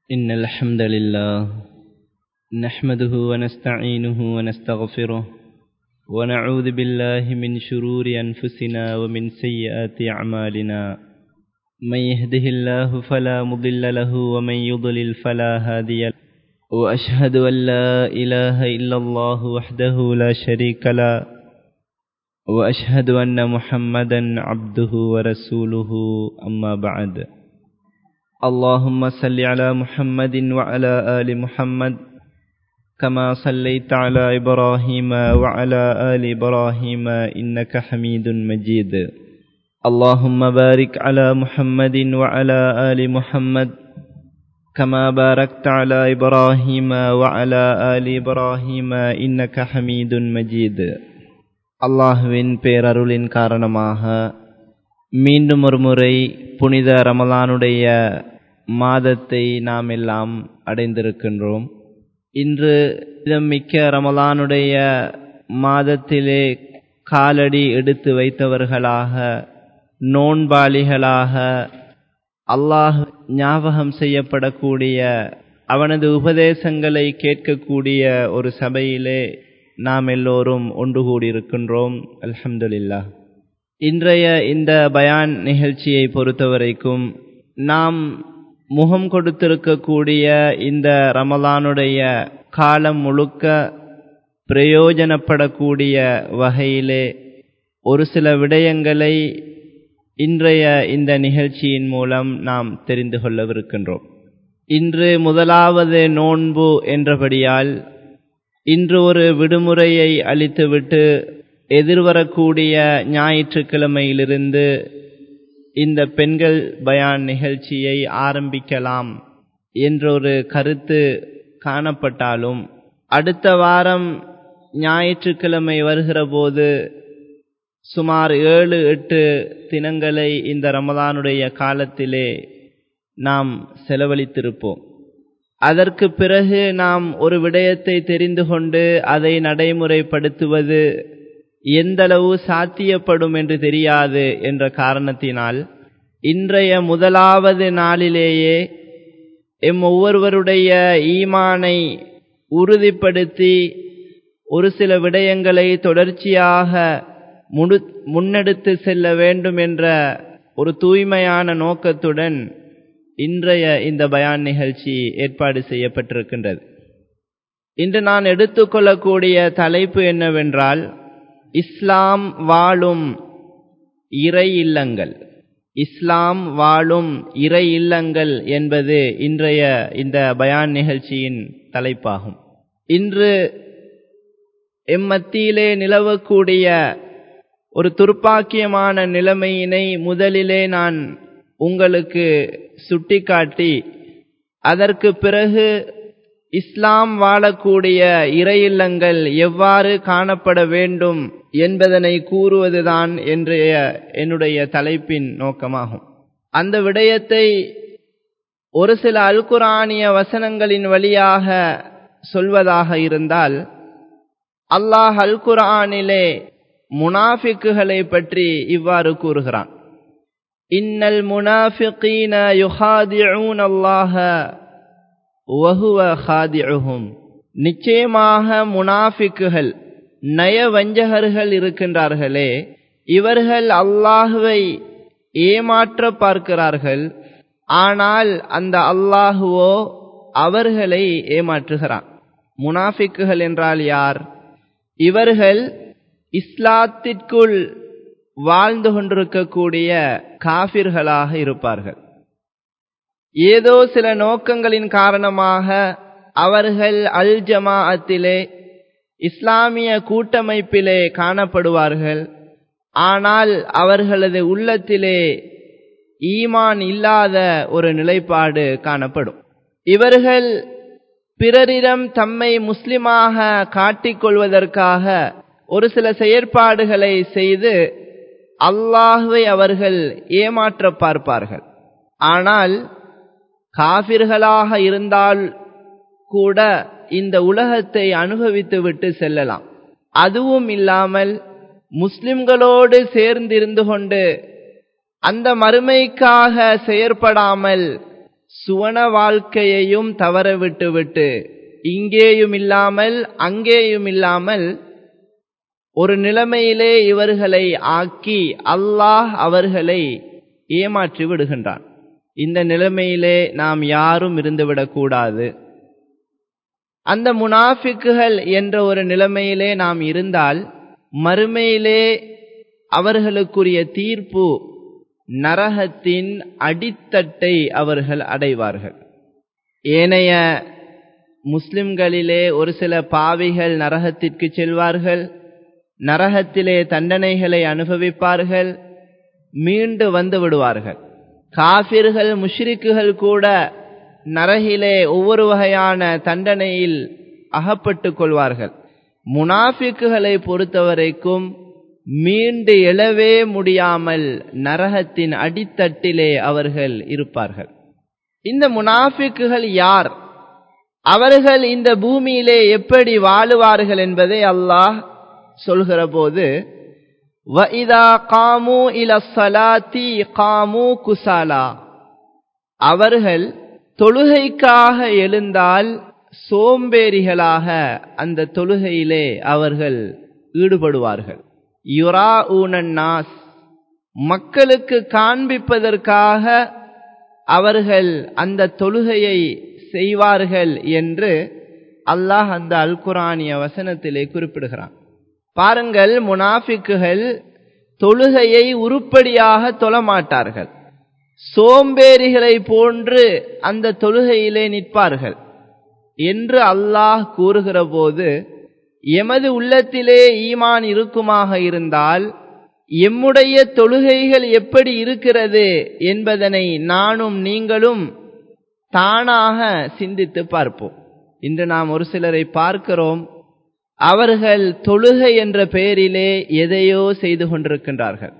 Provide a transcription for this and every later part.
إن الحمد لله نحمده ونستعينه ونستغفره ونعوذ بالله من شرور أنفسنا ومن سيئات أعمالنا من يهده الله فلا مضل له ومن يضلل فلا هادي له وأشهد أن لا إله إلا الله وحده لا شريك له وأشهد أن محمدا عبده ورسوله أما بعد اللهم صل على محمد وعلى آل محمد كما صليت على إبراهيم وعلى آل إبراهيم إنك حميد مجيد اللهم بارك على محمد وعلى آل محمد كما باركت على إبراهيم وعلى آل إبراهيم إنك حميد مجيد அல்லாஹுவின் பேரருளின் காரணமாக மீண்டும் ஒரு முறை புனித ரமலானுடைய மாதத்தை நாம் எல்லாம் அடைந்திருக்கின்றோம் இன்று மிக்க ரமலானுடைய மாதத்திலே காலடி எடுத்து வைத்தவர்களாக நோன்பாளிகளாக அல்லாஹ் ஞாபகம் செய்யப்படக்கூடிய அவனது உபதேசங்களை கேட்கக்கூடிய ஒரு சபையிலே நாம் எல்லோரும் ஒன்று கூடியிருக்கின்றோம் அல்ஹம்துலில்லா இன்றைய இந்த பயான் நிகழ்ச்சியை பொறுத்தவரைக்கும் நாம் முகம் கொடுத்திருக்கக்கூடிய இந்த ரமலானுடைய காலம் முழுக்க பிரயோஜனப்படக்கூடிய வகையிலே ஒரு சில விடயங்களை இன்றைய இந்த நிகழ்ச்சியின் மூலம் நாம் தெரிந்து கொள்ளவிருக்கின்றோம் இன்று முதலாவது நோன்பு என்றபடியால் இன்று ஒரு விடுமுறையை அளித்துவிட்டு எதிர்வரக்கூடிய ஞாயிற்றுக்கிழமையிலிருந்து இந்த பெண்கள் பயான் நிகழ்ச்சியை ஆரம்பிக்கலாம் என்றொரு கருத்து காணப்பட்டாலும் அடுத்த வாரம் ஞாயிற்றுக்கிழமை வருகிற போது சுமார் ஏழு எட்டு தினங்களை இந்த ரமதானுடைய காலத்திலே நாம் செலவழித்திருப்போம் அதற்கு பிறகு நாம் ஒரு விடயத்தை தெரிந்து கொண்டு அதை நடைமுறைப்படுத்துவது எந்தளவு சாத்தியப்படும் என்று தெரியாது என்ற காரணத்தினால் இன்றைய முதலாவது நாளிலேயே எம் ஒவ்வொருவருடைய ஈமானை உறுதிப்படுத்தி ஒரு சில விடயங்களை தொடர்ச்சியாக முடு முன்னெடுத்து செல்ல வேண்டும் என்ற ஒரு தூய்மையான நோக்கத்துடன் இன்றைய இந்த பயான் நிகழ்ச்சி ஏற்பாடு செய்யப்பட்டிருக்கின்றது இன்று நான் எடுத்துக்கொள்ளக்கூடிய தலைப்பு என்னவென்றால் இஸ்லாம் வாழும் இறை இல்லங்கள் இஸ்லாம் வாழும் இறை இல்லங்கள் என்பது இன்றைய இந்த பயான் நிகழ்ச்சியின் தலைப்பாகும் இன்று எம்மத்தியிலே நிலவக்கூடிய ஒரு துர்ப்பாக்கியமான நிலைமையினை முதலிலே நான் உங்களுக்கு சுட்டிக்காட்டி அதற்கு பிறகு இஸ்லாம் வாழக்கூடிய இறையில்லங்கள் எவ்வாறு காணப்பட வேண்டும் என்பதனை கூறுவதுதான் இன்றைய என்னுடைய தலைப்பின் நோக்கமாகும் அந்த விடயத்தை ஒரு சில அல்குரானிய வசனங்களின் வழியாக சொல்வதாக இருந்தால் அல்லாஹ் அல்குரானிலே முனாஃபிக்குகளை பற்றி இவ்வாறு கூறுகிறான் இன்னல் முனாஃபிகீன யுஹாதிஊன் அல்லாஹ வஹுவ ஹாதிஉஹும் நிச்சயமாக முனாஃபிக்குகள் நயவஞ்சகர்கள் இருக்கின்றார்களே இவர்கள் அல்லாஹுவை ஏமாற்ற பார்க்கிறார்கள் ஆனால் அந்த அல்லாஹுவோ அவர்களை ஏமாற்றுகிறான் முனாஃபிக்குகள் என்றால் யார் இவர்கள் இஸ்லாத்திற்குள் வாழ்ந்து கொண்டிருக்கக்கூடிய காபிர்களாக இருப்பார்கள் ஏதோ சில நோக்கங்களின் காரணமாக அவர்கள் அல் ஜமாஅத்திலே இஸ்லாமிய கூட்டமைப்பிலே காணப்படுவார்கள் ஆனால் அவர்களது உள்ளத்திலே ஈமான் இல்லாத ஒரு நிலைப்பாடு காணப்படும் இவர்கள் பிறரிடம் தம்மை முஸ்லிமாக காட்டிக்கொள்வதற்காக ஒரு சில செயற்பாடுகளை செய்து அல்லாஹுவை அவர்கள் ஏமாற்ற பார்ப்பார்கள் ஆனால் காபிர்களாக இருந்தால் கூட இந்த உலகத்தை அனுபவித்து விட்டு செல்லலாம் அதுவும் இல்லாமல் முஸ்லிம்களோடு சேர்ந்திருந்து கொண்டு அந்த மறுமைக்காக செயற்படாமல் சுவன வாழ்க்கையையும் தவற விட்டுவிட்டு இங்கேயும் இல்லாமல் அங்கேயும் இல்லாமல் ஒரு நிலைமையிலே இவர்களை ஆக்கி அல்லாஹ் அவர்களை ஏமாற்றி விடுகின்றான் இந்த நிலைமையிலே நாம் யாரும் இருந்துவிடக்கூடாது அந்த முனாஃபிக்குகள் என்ற ஒரு நிலைமையிலே நாம் இருந்தால் மறுமையிலே அவர்களுக்குரிய தீர்ப்பு நரகத்தின் அடித்தட்டை அவர்கள் அடைவார்கள் ஏனைய முஸ்லிம்களிலே ஒரு சில பாவிகள் நரகத்திற்கு செல்வார்கள் நரகத்திலே தண்டனைகளை அனுபவிப்பார்கள் மீண்டு வந்து விடுவார்கள் காபிர்கள் முஷ்ரிக்குகள் கூட நரகிலே ஒவ்வொரு வகையான தண்டனையில் அகப்பட்டுக் கொள்வார்கள் முனாஃபிக்குகளை பொறுத்தவரைக்கும் மீண்டு எழவே முடியாமல் நரகத்தின் அடித்தட்டிலே அவர்கள் இருப்பார்கள் இந்த முனாஃபிக்குகள் யார் அவர்கள் இந்த பூமியிலே எப்படி வாழுவார்கள் என்பதை அல்லாஹ் சொல்கிற போது வஇதா காமு இல சலாத்தி காமு குசாலா அவர்கள் தொழுகைக்காக எழுந்தால் சோம்பேறிகளாக அந்த தொழுகையிலே அவர்கள் ஈடுபடுவார்கள் யுரா ஊனன்னாஸ் மக்களுக்கு காண்பிப்பதற்காக அவர்கள் அந்த தொழுகையை செய்வார்கள் என்று அல்லாஹ் அந்த அல் குரானிய வசனத்திலே குறிப்பிடுகிறான் பாருங்கள் முனாஃபிக்குகள் தொழுகையை உருப்படியாக தொழமாட்டார்கள் சோம்பேறிகளை போன்று அந்த தொழுகையிலே நிற்பார்கள் என்று அல்லாஹ் கூறுகிற போது எமது உள்ளத்திலே ஈமான் இருக்குமாக இருந்தால் எம்முடைய தொழுகைகள் எப்படி இருக்கிறது என்பதனை நானும் நீங்களும் தானாக சிந்தித்து பார்ப்போம் இன்று நாம் ஒரு சிலரை பார்க்கிறோம் அவர்கள் தொழுகை என்ற பெயரிலே எதையோ செய்து கொண்டிருக்கின்றார்கள்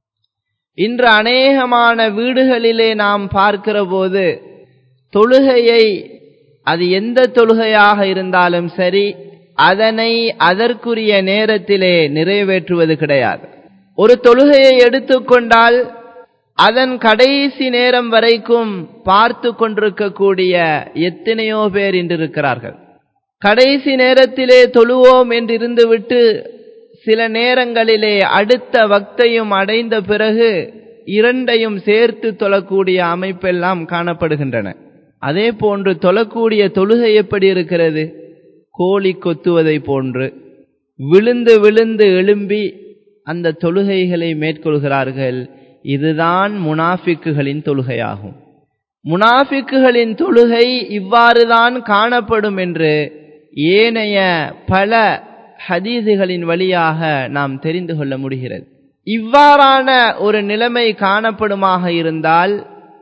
இன்று அநேகமான வீடுகளிலே நாம் பார்க்கிற போது தொழுகையை அது எந்த தொழுகையாக இருந்தாலும் சரி அதனை அதற்குரிய நேரத்திலே நிறைவேற்றுவது கிடையாது ஒரு தொழுகையை எடுத்துக்கொண்டால் அதன் கடைசி நேரம் வரைக்கும் பார்த்து கொண்டிருக்கக்கூடிய எத்தனையோ பேர் இன்று இருக்கிறார்கள் கடைசி நேரத்திலே தொழுவோம் என்று இருந்துவிட்டு சில நேரங்களிலே அடுத்த வக்தையும் அடைந்த பிறகு இரண்டையும் சேர்த்து தொழக்கூடிய அமைப்பெல்லாம் காணப்படுகின்றன அதே போன்று தொழக்கூடிய தொழுகை எப்படி இருக்கிறது கோழி கொத்துவதை போன்று விழுந்து விழுந்து எழும்பி அந்த தொழுகைகளை மேற்கொள்கிறார்கள் இதுதான் முனாஃபிக்குகளின் தொழுகையாகும் முனாஃபிக்குகளின் தொழுகை இவ்வாறுதான் காணப்படும் என்று ஏனைய பல ஹதீதுகளின் வழியாக நாம் தெரிந்து கொள்ள முடிகிறது இவ்வாறான ஒரு நிலைமை காணப்படுமாக இருந்தால்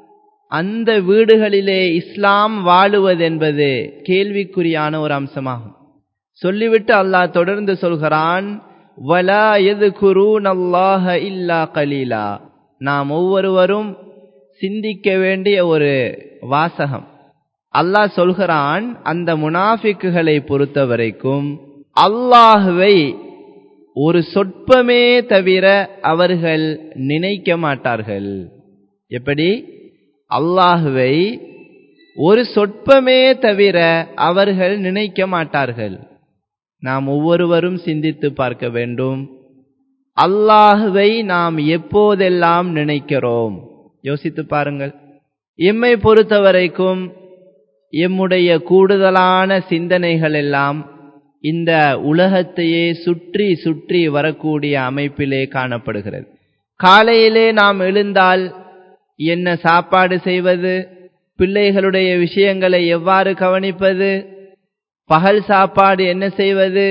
அந்த வீடுகளிலே இஸ்லாம் வாழுவதென்பது கேள்விக்குறியான ஒரு அம்சமாகும் சொல்லிவிட்டு அல்லாஹ் தொடர்ந்து சொல்கிறான் வலா எது குரூன் அல்லாஹ இல்லா கலீலா நாம் ஒவ்வொருவரும் சிந்திக்க வேண்டிய ஒரு வாசகம் அல்லாஹ் சொல்கிறான் அந்த முனாஃபிக்குகளை பொறுத்தவரைக்கும் அல்லாஹுவை ஒரு சொற்பமே தவிர அவர்கள் நினைக்க மாட்டார்கள் எப்படி அல்லாஹுவை ஒரு சொற்பமே தவிர அவர்கள் நினைக்க மாட்டார்கள் நாம் ஒவ்வொருவரும் சிந்தித்து பார்க்க வேண்டும் அல்லாஹுவை நாம் எப்போதெல்லாம் நினைக்கிறோம் யோசித்து பாருங்கள் எம்மை பொறுத்தவரைக்கும் எம்முடைய கூடுதலான சிந்தனைகள் எல்லாம் இந்த உலகத்தையே சுற்றி சுற்றி வரக்கூடிய அமைப்பிலே காணப்படுகிறது காலையிலே நாம் எழுந்தால் என்ன சாப்பாடு செய்வது பிள்ளைகளுடைய விஷயங்களை எவ்வாறு கவனிப்பது பகல் சாப்பாடு என்ன செய்வது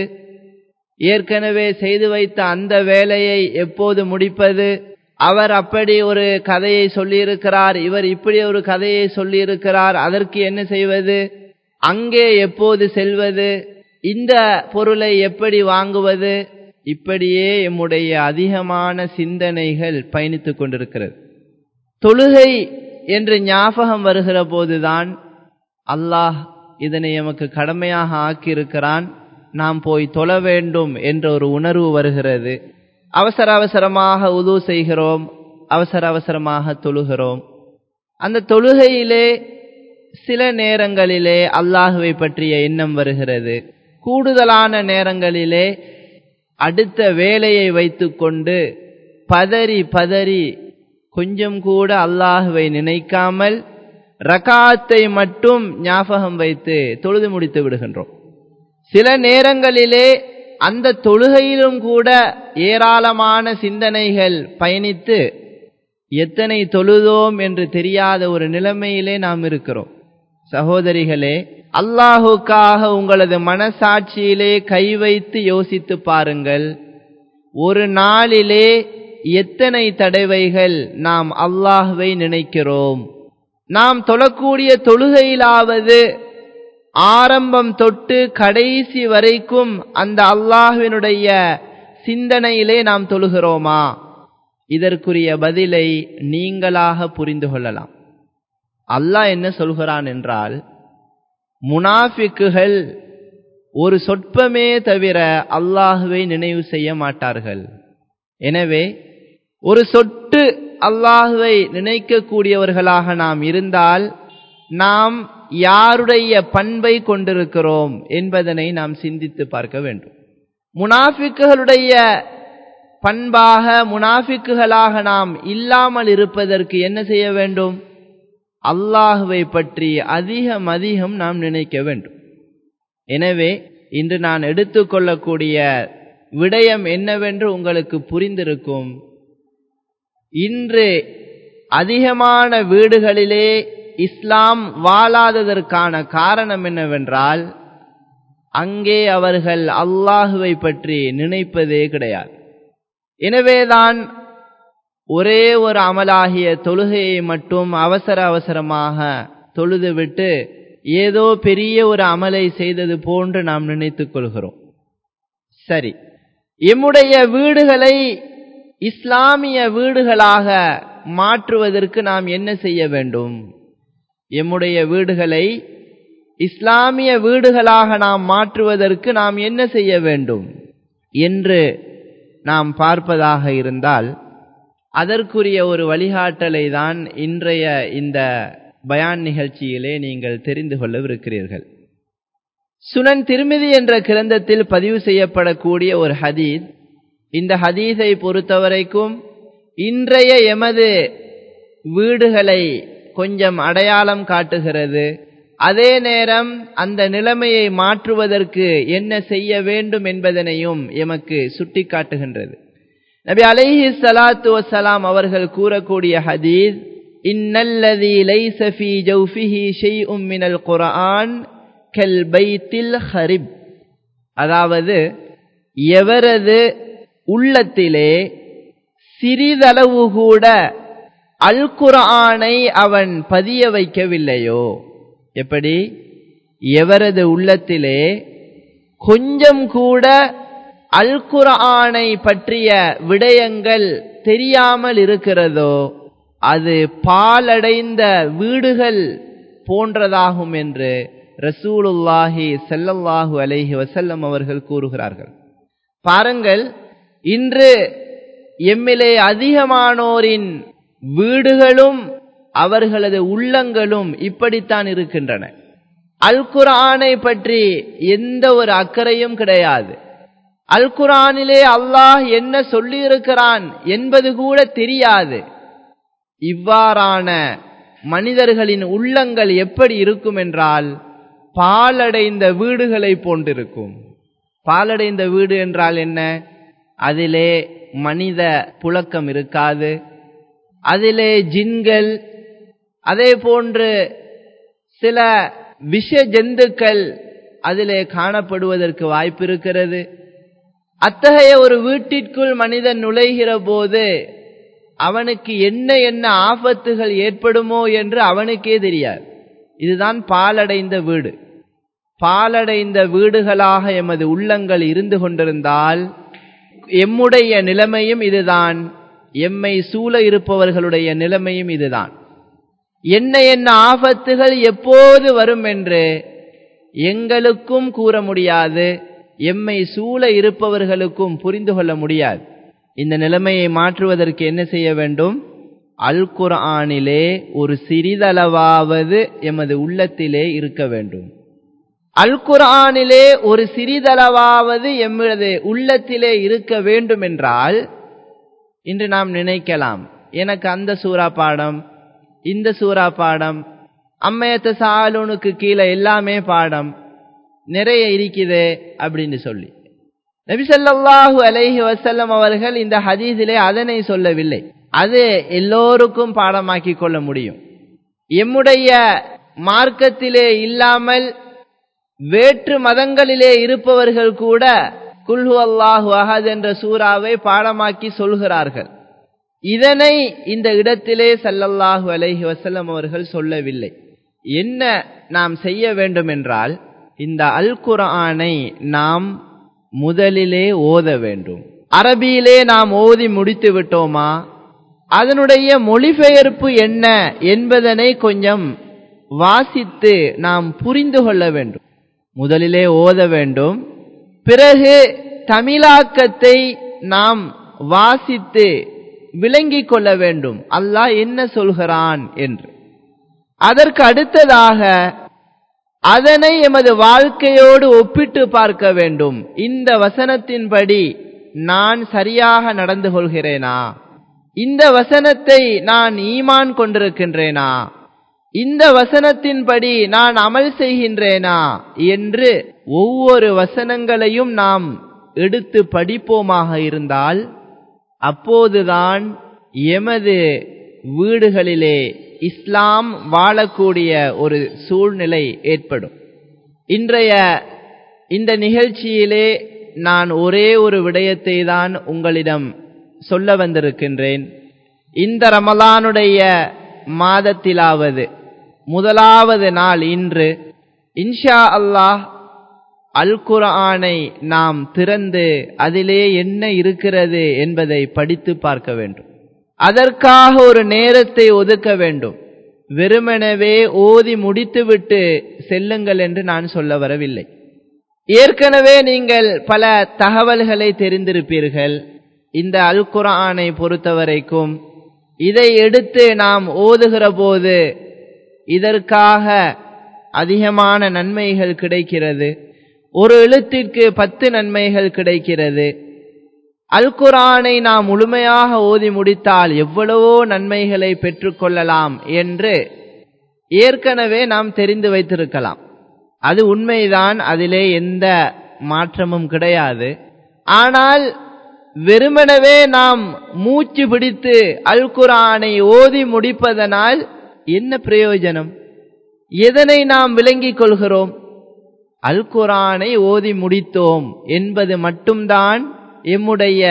ஏற்கனவே செய்து வைத்த அந்த வேலையை எப்போது முடிப்பது அவர் அப்படி ஒரு கதையை சொல்லியிருக்கிறார் இவர் இப்படி ஒரு கதையை சொல்லியிருக்கிறார் அதற்கு என்ன செய்வது அங்கே எப்போது செல்வது இந்த பொருளை எப்படி வாங்குவது இப்படியே எம்முடைய அதிகமான சிந்தனைகள் பயணித்துக் கொண்டிருக்கிறது தொழுகை என்று ஞாபகம் வருகிற போதுதான் அல்லாஹ் இதனை எமக்கு கடமையாக ஆக்கியிருக்கிறான் நாம் போய் தொழ வேண்டும் என்ற ஒரு உணர்வு வருகிறது அவசர அவசரமாக உது செய்கிறோம் அவசர அவசரமாக தொழுகிறோம் அந்த தொழுகையிலே சில நேரங்களிலே அல்லாஹுவை பற்றிய எண்ணம் வருகிறது கூடுதலான நேரங்களிலே அடுத்த வேலையை வைத்துக்கொண்டு பதறி பதறி கொஞ்சம் கூட அல்லாஹுவை நினைக்காமல் ரகாத்தை மட்டும் ஞாபகம் வைத்து தொழுது முடித்து விடுகின்றோம் சில நேரங்களிலே அந்த தொழுகையிலும் கூட ஏராளமான சிந்தனைகள் பயணித்து எத்தனை தொழுதோம் என்று தெரியாத ஒரு நிலைமையிலே நாம் இருக்கிறோம் சகோதரிகளே அல்லாஹுக்காக உங்களது மனசாட்சியிலே கை வைத்து யோசித்து பாருங்கள் ஒரு நாளிலே எத்தனை தடவைகள் நாம் அல்லாஹுவை நினைக்கிறோம் நாம் தொழக்கூடிய தொழுகையிலாவது ஆரம்பம் தொட்டு கடைசி வரைக்கும் அந்த அல்லாஹுவினுடைய சிந்தனையிலே நாம் தொழுகிறோமா இதற்குரிய பதிலை நீங்களாக புரிந்து கொள்ளலாம் அல்லாஹ் என்ன சொல்கிறான் என்றால் முனாஃபிக்குகள் ஒரு சொற்பமே தவிர அல்லாஹுவை நினைவு செய்ய மாட்டார்கள் எனவே ஒரு சொட்டு அல்லாஹுவை நினைக்கக்கூடியவர்களாக நாம் இருந்தால் நாம் யாருடைய பண்பை கொண்டிருக்கிறோம் என்பதனை நாம் சிந்தித்து பார்க்க வேண்டும் முனாஃபிக்குகளுடைய பண்பாக முனாஃபிக்குகளாக நாம் இல்லாமல் இருப்பதற்கு என்ன செய்ய வேண்டும் அல்லாஹுவை பற்றி அதிகம் அதிகம் நாம் நினைக்க வேண்டும் எனவே இன்று நான் எடுத்துக்கொள்ளக்கூடிய விடயம் என்னவென்று உங்களுக்கு புரிந்திருக்கும் இன்று அதிகமான வீடுகளிலே இஸ்லாம் வாழாததற்கான காரணம் என்னவென்றால் அங்கே அவர்கள் அல்லாஹுவை பற்றி நினைப்பதே கிடையாது எனவேதான் ஒரே ஒரு அமலாகிய தொழுகையை மட்டும் அவசர அவசரமாக தொழுதுவிட்டு ஏதோ பெரிய ஒரு அமலை செய்தது போன்று நாம் நினைத்துக் கொள்கிறோம் சரி எம்முடைய வீடுகளை இஸ்லாமிய வீடுகளாக மாற்றுவதற்கு நாம் என்ன செய்ய வேண்டும் எம்முடைய வீடுகளை இஸ்லாமிய வீடுகளாக நாம் மாற்றுவதற்கு நாம் என்ன செய்ய வேண்டும் என்று நாம் பார்ப்பதாக இருந்தால் அதற்குரிய ஒரு வழிகாட்டலை தான் இன்றைய இந்த பயான் நிகழ்ச்சியிலே நீங்கள் தெரிந்து கொள்ளவிருக்கிறீர்கள் சுனன் திருமிதி என்ற கிரந்தத்தில் பதிவு செய்யப்படக்கூடிய ஒரு ஹதீஸ் இந்த ஹதீஸை பொறுத்தவரைக்கும் இன்றைய எமது வீடுகளை கொஞ்சம் அடையாளம் காட்டுகிறது அதே நேரம் அந்த நிலைமையை மாற்றுவதற்கு என்ன செய்ய வேண்டும் என்பதனையும் எமக்கு சுட்டி காட்டுகின்றது நபி அலைஹி சலாத்து வசலாம் அவர்கள் கூறக்கூடிய ஹதீஸ் இன்னல்லதி லைஸ ஃபீ ஜௌஃபிஹி ஷைஉம் மினல் குர்ஆன் கல் பைத்தில் ஹரிப் அதாவது எவரது உள்ளத்திலே சிறிதளவு கூட அல் குர்ஆனை அவன் பதிய வைக்கவில்லையோ எப்படி எவரது உள்ளத்திலே கொஞ்சம் கூட அல் குர்ஆனை பற்றிய விடயங்கள் தெரியாமல் இருக்கிறதோ அது பாலடைந்த வீடுகள் போன்றதாகும் என்று ரசூலுல்லாஹி செல்லல்லாஹு அலைஹி வசல்லம் அவர்கள் கூறுகிறார்கள் பாருங்கள் இன்று எம்மிலே அதிகமானோரின் வீடுகளும் அவர்களது உள்ளங்களும் இப்படித்தான் இருக்கின்றன அல் குரானை பற்றி எந்த ஒரு அக்கறையும் கிடையாது அல் குரானிலே அல்லாஹ் என்ன சொல்லியிருக்கிறான் என்பது கூட தெரியாது இவ்வாறான மனிதர்களின் உள்ளங்கள் எப்படி இருக்கும் என்றால் பாலடைந்த வீடுகளை போன்றிருக்கும் பாலடைந்த வீடு என்றால் என்ன அதிலே மனித புழக்கம் இருக்காது அதிலே ஜின்கள் அதே போன்று சில விஷ ஜந்துக்கள் அதிலே காணப்படுவதற்கு வாய்ப்பு இருக்கிறது அத்தகைய ஒரு வீட்டிற்குள் மனிதன் நுழைகிற போது அவனுக்கு என்ன என்ன ஆபத்துகள் ஏற்படுமோ என்று அவனுக்கே தெரியாது இதுதான் பாலடைந்த வீடு பாலடைந்த வீடுகளாக எமது உள்ளங்கள் இருந்து கொண்டிருந்தால் எம்முடைய நிலைமையும் இதுதான் எம்மை சூழ இருப்பவர்களுடைய நிலைமையும் இதுதான் என்ன என்ன ஆபத்துகள் எப்போது வரும் என்று எங்களுக்கும் கூற முடியாது எம்மை சூழ இருப்பவர்களுக்கும் புரிந்து கொள்ள முடியாது இந்த நிலைமையை மாற்றுவதற்கு என்ன செய்ய வேண்டும் அல் குர்ஆனிலே ஒரு சிறிதளவாவது எமது உள்ளத்திலே இருக்க வேண்டும் அல் குர்ஆனிலே ஒரு சிறிதளவாவது எமது உள்ளத்திலே இருக்க வேண்டும் என்றால் இன்று நாம் நினைக்கலாம் எனக்கு அந்த சூறா பாடம் இந்த சூறா பாடம் அம்மையத்த சாலூனுக்கு கீழே எல்லாமே பாடம் நிறைய இருக்குது அப்படின்னு சொல்லி நபிசல்லாஹு அலைஹி வசல்லம் அவர்கள் இந்த ஹதீஸிலே அதனை சொல்லவில்லை அது எல்லோருக்கும் பாடமாக்கி கொள்ள முடியும் எம்முடைய மார்க்கத்திலே இல்லாமல் வேற்று மதங்களிலே இருப்பவர்கள் கூட குல்ஹு அல்லாஹு அஹத் என்ற சூறாவை பாடமாக்கி சொல்கிறார்கள் இதனை இந்த இடத்திலே சல்லல்லாஹு அலைஹி வசல்லம் அவர்கள் சொல்லவில்லை என்ன நாம் செய்ய வேண்டும் என்றால் இந்த அல் குர்ஆனை நாம் முதலிலே ஓத வேண்டும் அரபியிலே நாம் ஓதி முடித்து விட்டோமா அதனுடைய மொழிபெயர்ப்பு என்ன என்பதனை கொஞ்சம் வாசித்து நாம் புரிந்து கொள்ள வேண்டும் முதலிலே ஓத வேண்டும் பிறகு தமிழாக்கத்தை நாம் வாசித்து விளங்கிக் கொள்ள வேண்டும் அல்லாஹ் என்ன சொல்கிறான் என்று அதற்கு அடுத்ததாக அதனை எமது வாழ்க்கையோடு ஒப்பிட்டு பார்க்க வேண்டும் இந்த வசனத்தின்படி நான் சரியாக நடந்து கொள்கிறேனா இந்த வசனத்தை நான் ஈமான் கொண்டிருக்கின்றேனா இந்த வசனத்தின்படி நான் அமல் செய்கின்றேனா என்று ஒவ்வொரு வசனங்களையும் நாம் எடுத்து படிப்போமாக இருந்தால் அப்போதுதான் எமது வீடுகளிலே இஸ்லாம் வாழக்கூடிய ஒரு சூழ்நிலை ஏற்படும் இன்றைய இந்த நிகழ்ச்சியிலே நான் ஒரே ஒரு விடயத்தை தான் உங்களிடம் சொல்ல வந்திருக்கின்றேன் இந்த ரமலானுடைய மாதத்திலாவது முதலாவது நாள் இன்று இன்ஷா அல்லாஹ் அல் குர்ஆனை நாம் திறந்து அதிலே என்ன இருக்கிறது என்பதை படித்து பார்க்க வேண்டும் அதற்காக ஒரு நேரத்தை ஒதுக்க வேண்டும் வெறுமெனவே ஓதி முடித்துவிட்டு செல்லுங்கள் என்று நான் சொல்ல வரவில்லை ஏற்கனவே நீங்கள் பல தகவல்களை தெரிந்திருப்பீர்கள் இந்த அல் குர்ஆனை பொறுத்தவரைக்கும் இதை எடுத்து நாம் ஓதுகிற போது இதற்காக அதிகமான நன்மைகள் கிடைக்கிறது ஒரு எழுத்திற்கு பத்து நன்மைகள் கிடைக்கிறது அல் குரானை நாம் முழுமையாக ஓதி முடித்தால் எவ்வளவோ நன்மைகளை பெற்றுக்கொள்ளலாம் என்று ஏற்கனவே நாம் தெரிந்து வைத்திருக்கலாம் அது உண்மைதான் அதிலே எந்த மாற்றமும் கிடையாது ஆனால் வெறுமனவே நாம் மூச்சு பிடித்து அல் குரானை ஓதி முடிப்பதனால் என்ன பிரயோஜனம் எதனை நாம் விளங்கிக் கொள்கிறோம் அல் குரானை ஓதி முடித்தோம் என்பது மட்டும்தான் எம்முடைய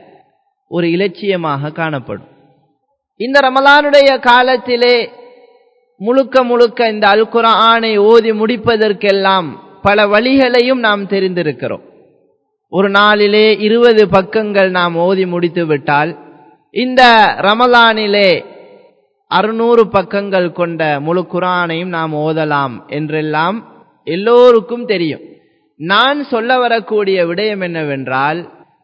ஒரு இலட்சியமாக காணப்படும் இந்த ரமலானுடைய காலத்திலே முழுக்க முழுக்க இந்த அல் குரானை ஓதி முடிப்பதற்கெல்லாம் பல வழிகளையும் நாம் தெரிந்திருக்கிறோம் ஒரு நாளிலே இருபது பக்கங்கள் நாம் ஓதி முடித்து விட்டால் இந்த ரமலானிலே அறுநூறு பக்கங்கள் கொண்ட முழு குரானையும் நாம் ஓதலாம் என்றெல்லாம் எல்லோருக்கும் தெரியும் நான் சொல்ல வரக்கூடிய விடயம் என்னவென்றால்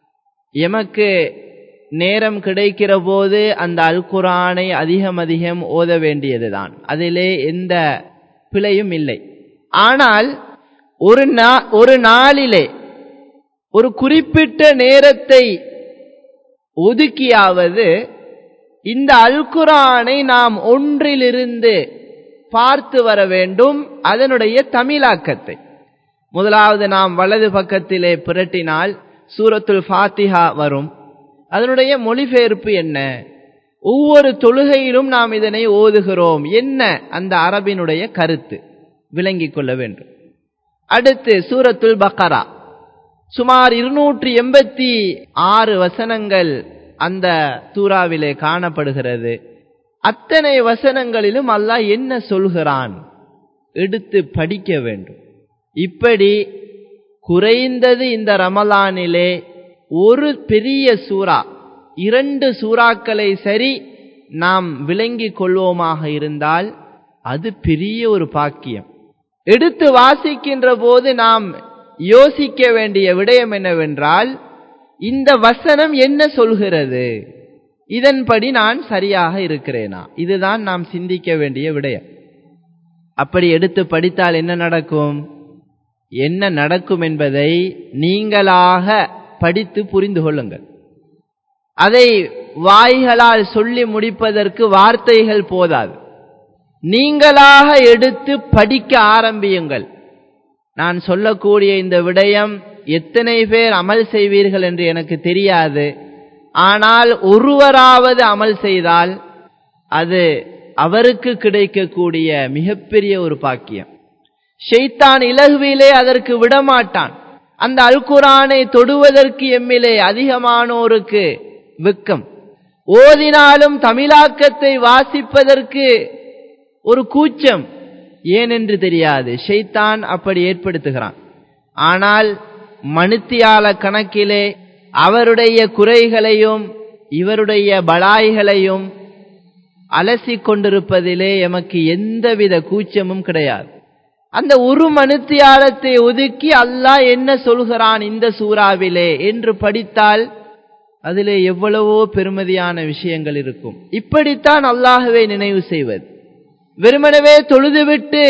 எமக்கு நேரம் கிடைக்கிற போது அந்த அல் குரானை அதிகம் அதிகம் ஓத வேண்டியதுதான் அதிலே எந்த பிழையும் இல்லை ஆனால் ஒரு நா ஒரு நாளிலே ஒரு குறிப்பிட்ட நேரத்தை ஒதுக்கியாவது இந்த அல் குரானை நாம் ஒன்றிலிருந்து பார்த்து வர வேண்டும் அதனுடைய தமிழாக்கத்தை முதலாவது நாம் வலது பக்கத்திலே புரட்டினால் சூரத்துல் ஃபாத்திஹா வரும் அதனுடைய மொழிபெயர்ப்பு என்ன ஒவ்வொரு தொழுகையிலும் நாம் இதனை ஓதுகிறோம் என்ன அந்த அரபினுடைய கருத்து விளங்கிக் கொள்ள வேண்டும் அடுத்து சூரத்துல் பக்கரா சுமார் இருநூற்றி எண்பத்தி ஆறு வசனங்கள் அந்த சூறாவிலே காணப்படுகிறது அத்தனை வசனங்களிலும் அல்லாஹ் என்ன சொல்கிறான் எடுத்து படிக்க வேண்டும் இப்படி குறைந்தது இந்த ரமலானிலே ஒரு பெரிய சூறா இரண்டு சூறாக்களை சரி நாம் விளங்கிக் கொள்வோமாக இருந்தால் அது பெரிய ஒரு பாக்கியம் எடுத்து வாசிக்கின்ற போது நாம் யோசிக்க வேண்டிய விடயம் என்னவென்றால் இந்த வசனம் என்ன சொல்கிறது இதன்படி நான் சரியாக இருக்கிறேனா இதுதான் நாம் சிந்திக்க வேண்டிய விடயம் அப்படி எடுத்து படித்தால் என்ன நடக்கும் என்ன நடக்கும் என்பதை நீங்களாக படித்து புரிந்து கொள்ளுங்கள் அதை வாய்களால் சொல்லி முடிப்பதற்கு வார்த்தைகள் போதாது நீங்களாக எடுத்து படிக்க ஆரம்பியுங்கள் நான் சொல்லக்கூடிய இந்த விடயம் எத்தனை பேர் அமல் செய்வீர்கள் என்று எனக்கு தெரியாது ஆனால் ஒருவராவது அமல் செய்தால் அது அவருக்கு கிடைக்கக்கூடிய மிகப்பெரிய ஒரு பாக்கியம் ஷெய்தான் இலகுவிலே அதற்கு விடமாட்டான் அந்த அல்குரானை தொடுவதற்கு எம்மிலே அதிகமானோருக்கு வெக்கம் ஓதினாலும் தமிழாக்கத்தை வாசிப்பதற்கு ஒரு கூச்சம் ஏனென்று தெரியாது ஷெய்தான் அப்படி ஏற்படுத்துகிறான் ஆனால் மனுத்தியால கணக்கிலே அவருடைய குறைகளையும் இவருடைய பலாய்களையும் அலசிக் கொண்டிருப்பதிலே எமக்கு எந்தவித கூச்சமும் கிடையாது அந்த ஒரு மனுத்தியாலத்தை ஒதுக்கி அல்லாஹ் என்ன சொல்கிறான் இந்த சூறாவிலே என்று படித்தால் அதிலே எவ்வளவோ பெருமதியான விஷயங்கள் இருக்கும் இப்படித்தான் அல்லாஹுவை நினைவு செய்வது வெறுமனவே தொழுதுவிட்டு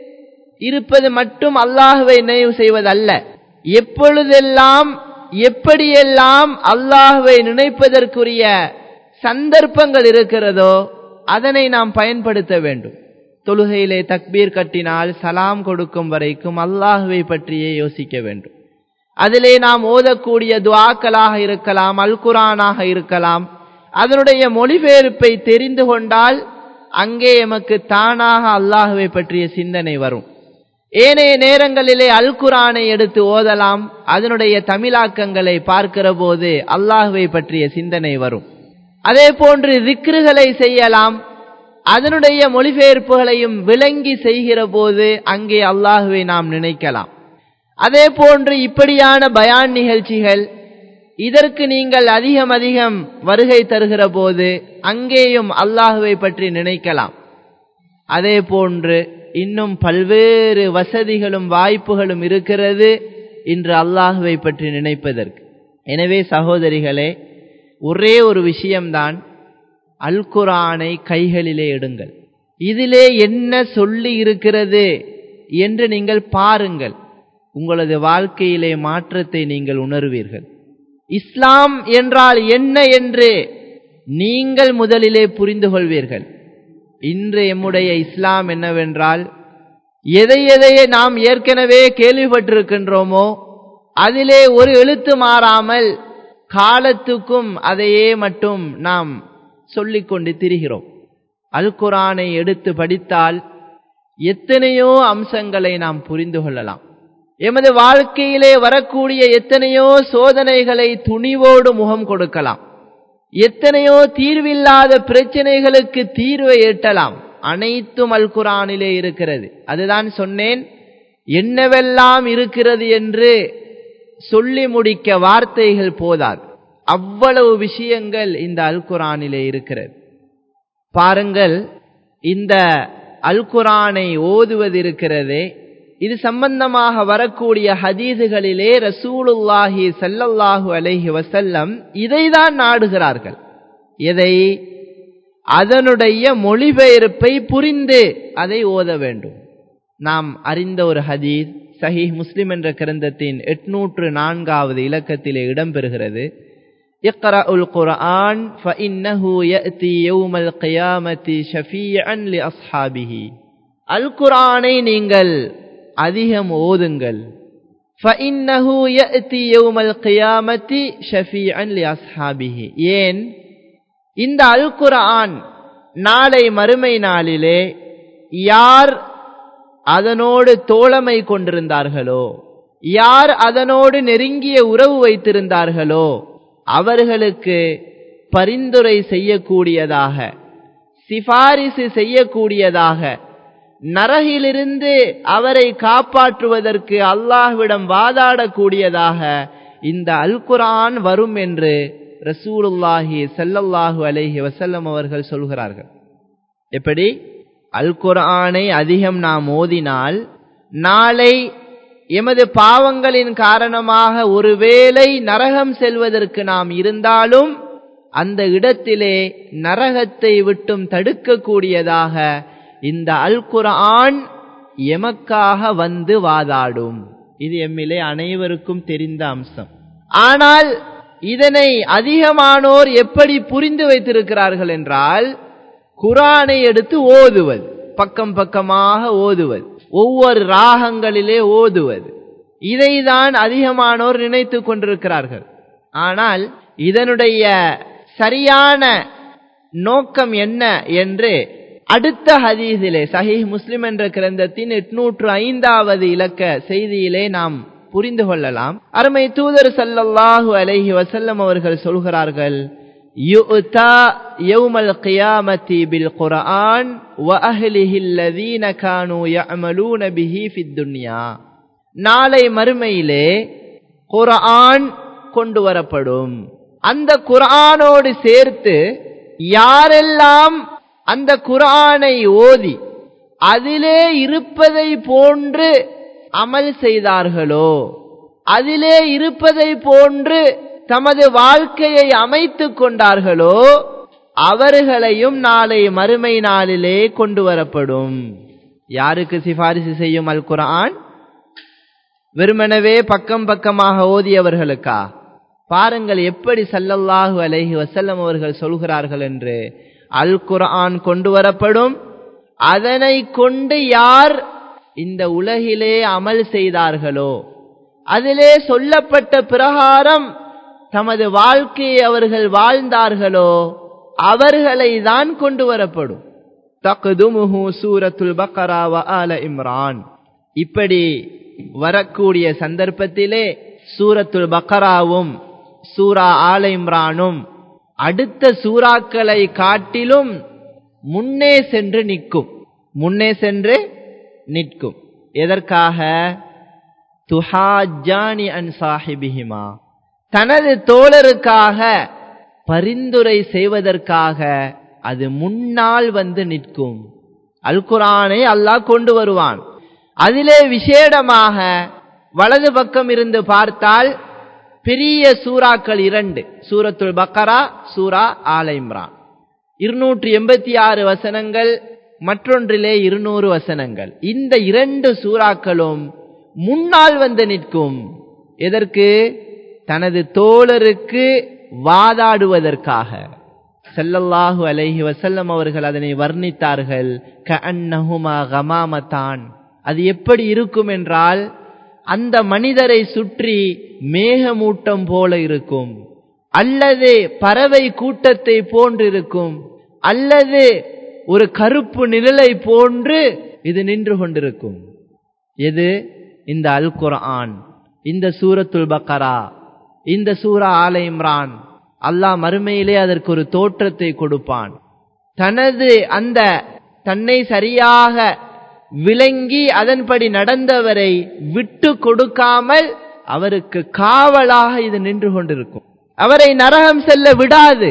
இருப்பது மட்டும் அல்லாஹுவை நினைவு செய்வதல்ல எப்பொழுதெல்லாம் எப்படியெல்லாம் அல்லாஹுவை நினைப்பதற்குரிய சந்தர்ப்பங்கள் இருக்கிறதோ அதனை நாம் பயன்படுத்த வேண்டும் தொழுகையிலே தக்பீர் கட்டினால் சலாம் கொடுக்கும் வரைக்கும் அல்லாஹுவை பற்றியே யோசிக்க வேண்டும் அதிலே நாம் ஓதக்கூடிய துவாக்களாக இருக்கலாம் அல் குரானாக இருக்கலாம் அதனுடைய மொழிபெயர்ப்பை தெரிந்து கொண்டால் அங்கே எமக்கு தானாக அல்லாஹுவை பற்றிய சிந்தனை வரும் ஏனைய நேரங்களிலே அல் குரானை எடுத்து ஓதலாம் அதனுடைய தமிழாக்கங்களை பார்க்கிற போது அல்லாஹுவை பற்றிய சிந்தனை வரும் அதே போன்று திக்ருகளை செய்யலாம் அதனுடைய மொழிபெயர்ப்புகளையும் விளங்கி செய்கிற போது அங்கே அல்லாஹுவை நாம் நினைக்கலாம் அதே போன்று இப்படியான பயான் நிகழ்ச்சிகள் இதற்கு நீங்கள் அதிகம் அதிகம் வருகை தருகிற போது அங்கேயும் அல்லாஹுவை பற்றி நினைக்கலாம் அதே போன்று இன்னும் பல்வேறு வசதிகளும் வாய்ப்புகளும் இருக்கிறது இன்று அல்லாஹுவை பற்றி நினைப்பதற்கு எனவே சகோதரிகளே ஒரே ஒரு விஷயம்தான் அல் குரானை கைகளிலே எடுங்கள் இதிலே என்ன சொல்லி இருக்கிறது என்று நீங்கள் பாருங்கள் உங்களது வாழ்க்கையிலே மாற்றத்தை நீங்கள் உணர்வீர்கள் இஸ்லாம் என்றால் என்ன என்று நீங்கள் முதலிலே புரிந்து கொள்வீர்கள் இன்று எம்முடைய இஸ்லாம் என்னவென்றால் எதை எதையே நாம் ஏற்கனவே கேள்விப்பட்டிருக்கின்றோமோ அதிலே ஒரு எழுத்து மாறாமல் காலத்துக்கும் அதையே மட்டும் நாம் சொல்லிக்கொண்டு திரிகிறோம் அல் குரானை எடுத்து படித்தால் எத்தனையோ அம்சங்களை நாம் புரிந்து கொள்ளலாம் எமது வாழ்க்கையிலே வரக்கூடிய எத்தனையோ சோதனைகளை துணிவோடு முகம் கொடுக்கலாம் எத்தனையோ தீர்வில்லாத பிரச்சனைகளுக்கு தீர்வை எட்டலாம் அனைத்தும் அல் குரானிலே இருக்கிறது அதுதான் சொன்னேன் என்னவெல்லாம் இருக்கிறது என்று சொல்லி முடிக்க வார்த்தைகள் போதாது அவ்வளவு விஷயங்கள் இந்த அல் குரானிலே இருக்கிறது பாருங்கள் இந்த அல் குரானை ஓதுவது இருக்கிறதே இது சம்பந்தமாக வரக்கூடிய ஹதீதுகளிலே ரசூலுல்லாஹி சல்லல்லாஹு அலைஹி வசல்லம் இதைதான் நாடுகிறார்கள் எதை அதனுடைய மொழிபெயர்ப்பை புரிந்து அதை ஓத வேண்டும் நாம் அறிந்த ஒரு ஹதீஸ் சஹீஹ் முஸ்லிம் என்ற கிரந்தத்தின் எட்நூற்று நான்காவது இலக்கத்திலே இடம்பெறுகிறது اقرأوا القرآن فإنه يأتي يوم القيامة شفيعا لأصحابه القرآனை நீங்கள் அதிகம் ஓதுங்கள் فإنه يأتي يوم القيامة شفيعا لأصحابه ஏன் இந்த அல் குர்ஆன் நாளை மறுமை நாளிலே யார் அதனோடு தோழமை கொண்டிருந்தார்களோ யார் அதனோடு நெருங்கிய உறவு வைத்திருந்தார்களோ அவர்களுக்கு பரிந்துரை செய்யக்கூடியதாக சிபாரிசு செய்யக்கூடியதாக நரகிலிருந்து அவரை காப்பாற்றுவதற்கு அல்லாஹ்விடம் வாதாடக்கூடியதாக இந்த அல் குரான் வரும் என்று ரசூலுல்லாஹி சல்லல்லாஹு அலைஹி வசல்லம் அவர்கள் சொல்கிறார்கள் எப்படி அல் குரானை அதிகம் நாம் ஓதினால் நாளை எமது பாவங்களின் காரணமாக ஒருவேளை நரகம் செல்வதற்கு நாம் இருந்தாலும் அந்த இடத்திலே நரகத்தை விட்டும் தடுக்கக்கூடியதாக இந்த அல் குர்ஆன் எமக்காக வந்து வாதாடும் இது எம்மிலே அனைவருக்கும் தெரிந்த அம்சம் ஆனால் இதனை அதிகமானோர் எப்படி புரிந்து வைத்திருக்கிறார்கள் என்றால் குரானை எடுத்து ஓதுவது பக்கம் பக்கமாக ஓதுவது ஒவ்வொரு ராகங்களிலே ஓதுவது இதைதான் அதிகமானோர் நினைத்து கொண்டிருக்கிறார்கள் ஆனால் இதனுடைய சரியான நோக்கம் என்ன என்று அடுத்த ஹதீஸிலே சஹீஹ் முஸ்லிம் என்ற கிரந்தத்தின் எட்நூற்று ஐந்தாவது இலக்க செய்தியிலே நாம் புரிந்து கொள்ளலாம் அருமை தூதர் சல்லல்லாஹு அலைஹி வசல்லம் அவர்கள் சொல்கிறார்கள் யுத்தா யௌமல் கியாமத்தி பில் குர்ஆன் வ அஹ்லிஹி அல்லதீன கானூ யஅமலூன பிஹி ஃபித் துன்யா நாளை மறுமையிலே குர்ஆன் கொண்டு வரப்படும் அந்த குர்ஆனோடு சேர்த்து யாரெல்லாம் அந்த குர்ஆனை ஓதி அதிலே இருப்பதை போன்று அமல் செய்தார்களோ அதிலே இருப்பதை போன்று தமது வாழ்க்கையை அமைத்துக் கொண்டார்களோ அவர்களையும் நாளை மறுமை நாளிலே கொண்டு வரப்படும் யாருக்கு சிபாரிசு செய்யும் அல் குர்ஆன் வெறுமனவே பக்கம் பக்கமாக ஓதியவர்களுக்கா பாருங்கள் எப்படி சல்லல்லாஹு அலைஹி வசல்லம் அவர்கள் சொல்கிறார்கள் என்று அல் குர்ஆன் கொண்டு வரப்படும் அதனை கொண்டு யார் இந்த உலகிலே அமல் செய்தார்களோ அதிலே சொல்லப்பட்ட பிரகாரம் தமது வாழ்க்கையை அவர்கள் வாழ்ந்தார்களோ அவர்களை தான் கொண்டு வரப்படும் தகுதுமுஹு சூரத்துல் பக்கரா வ ஆல இம்ரான் இப்படி வரக்கூடிய சந்தர்ப்பத்திலே சூரத்துல் பக்கராவும் சூரா ஆல இம்ரானும் அடுத்த சூறாக்களை காட்டிலும் முன்னே சென்று நிற்கும் முன்னே சென்று நிற்கும் எதற்காக துஹாஜானி அன் சாஹிபிஹிமா தனது தோழருக்காக பரிந்துரை செய்வதற்காக அது முன்னால் வந்து நிற்கும் அல் குரானை அல்லாஹ் கொண்டு வருவான் அதிலே விசேடமாக வலது பக்கம் இருந்து பார்த்தால் பெரிய சூறாக்கள் இரண்டு சூரத்துல் பக்கரா சூரா ஆல இம்ரான் இருநூற்றி எண்பத்தி ஆறு வசனங்கள் மற்றொன்றிலே இருநூறு வசனங்கள் இந்த இரண்டு சூறாக்களும் முன்னால் வந்து நிற்கும் எதற்கு தனது தோழருக்கு வாதாடுவதற்காக செல்லல்லாஹு அலைஹி வசல்லம் அவர்கள் அதனை வர்ணித்தார்கள் கஅன்னஹுமா கமாமத்தான் அது எப்படி இருக்கும் என்றால் அந்த மனிதரை சுற்றி மேகமூட்டம் போல இருக்கும் அல்லது பறவை கூட்டத்தை போன்றிருக்கும் அல்லது ஒரு கருப்பு நிழலை போன்று இது நின்று கொண்டிருக்கும் எது இந்த அல் குர்ஆன் இந்த சூரத்துல் பக்கரா இந்த சூரா ஆல இம்ரான் அல்லாஹ் மறுமையிலே அதற்கு ஒரு தோற்றத்தை கொடுப்பான் தனது அந்த தன்னை சரியாக விளங்கி அதன்படி நடந்தவரை விட்டு கொடுக்காமல் அவருக்கு காவலாக இது நின்று கொண்டிருக்கும் அவரை நரகம் செல்ல விடாது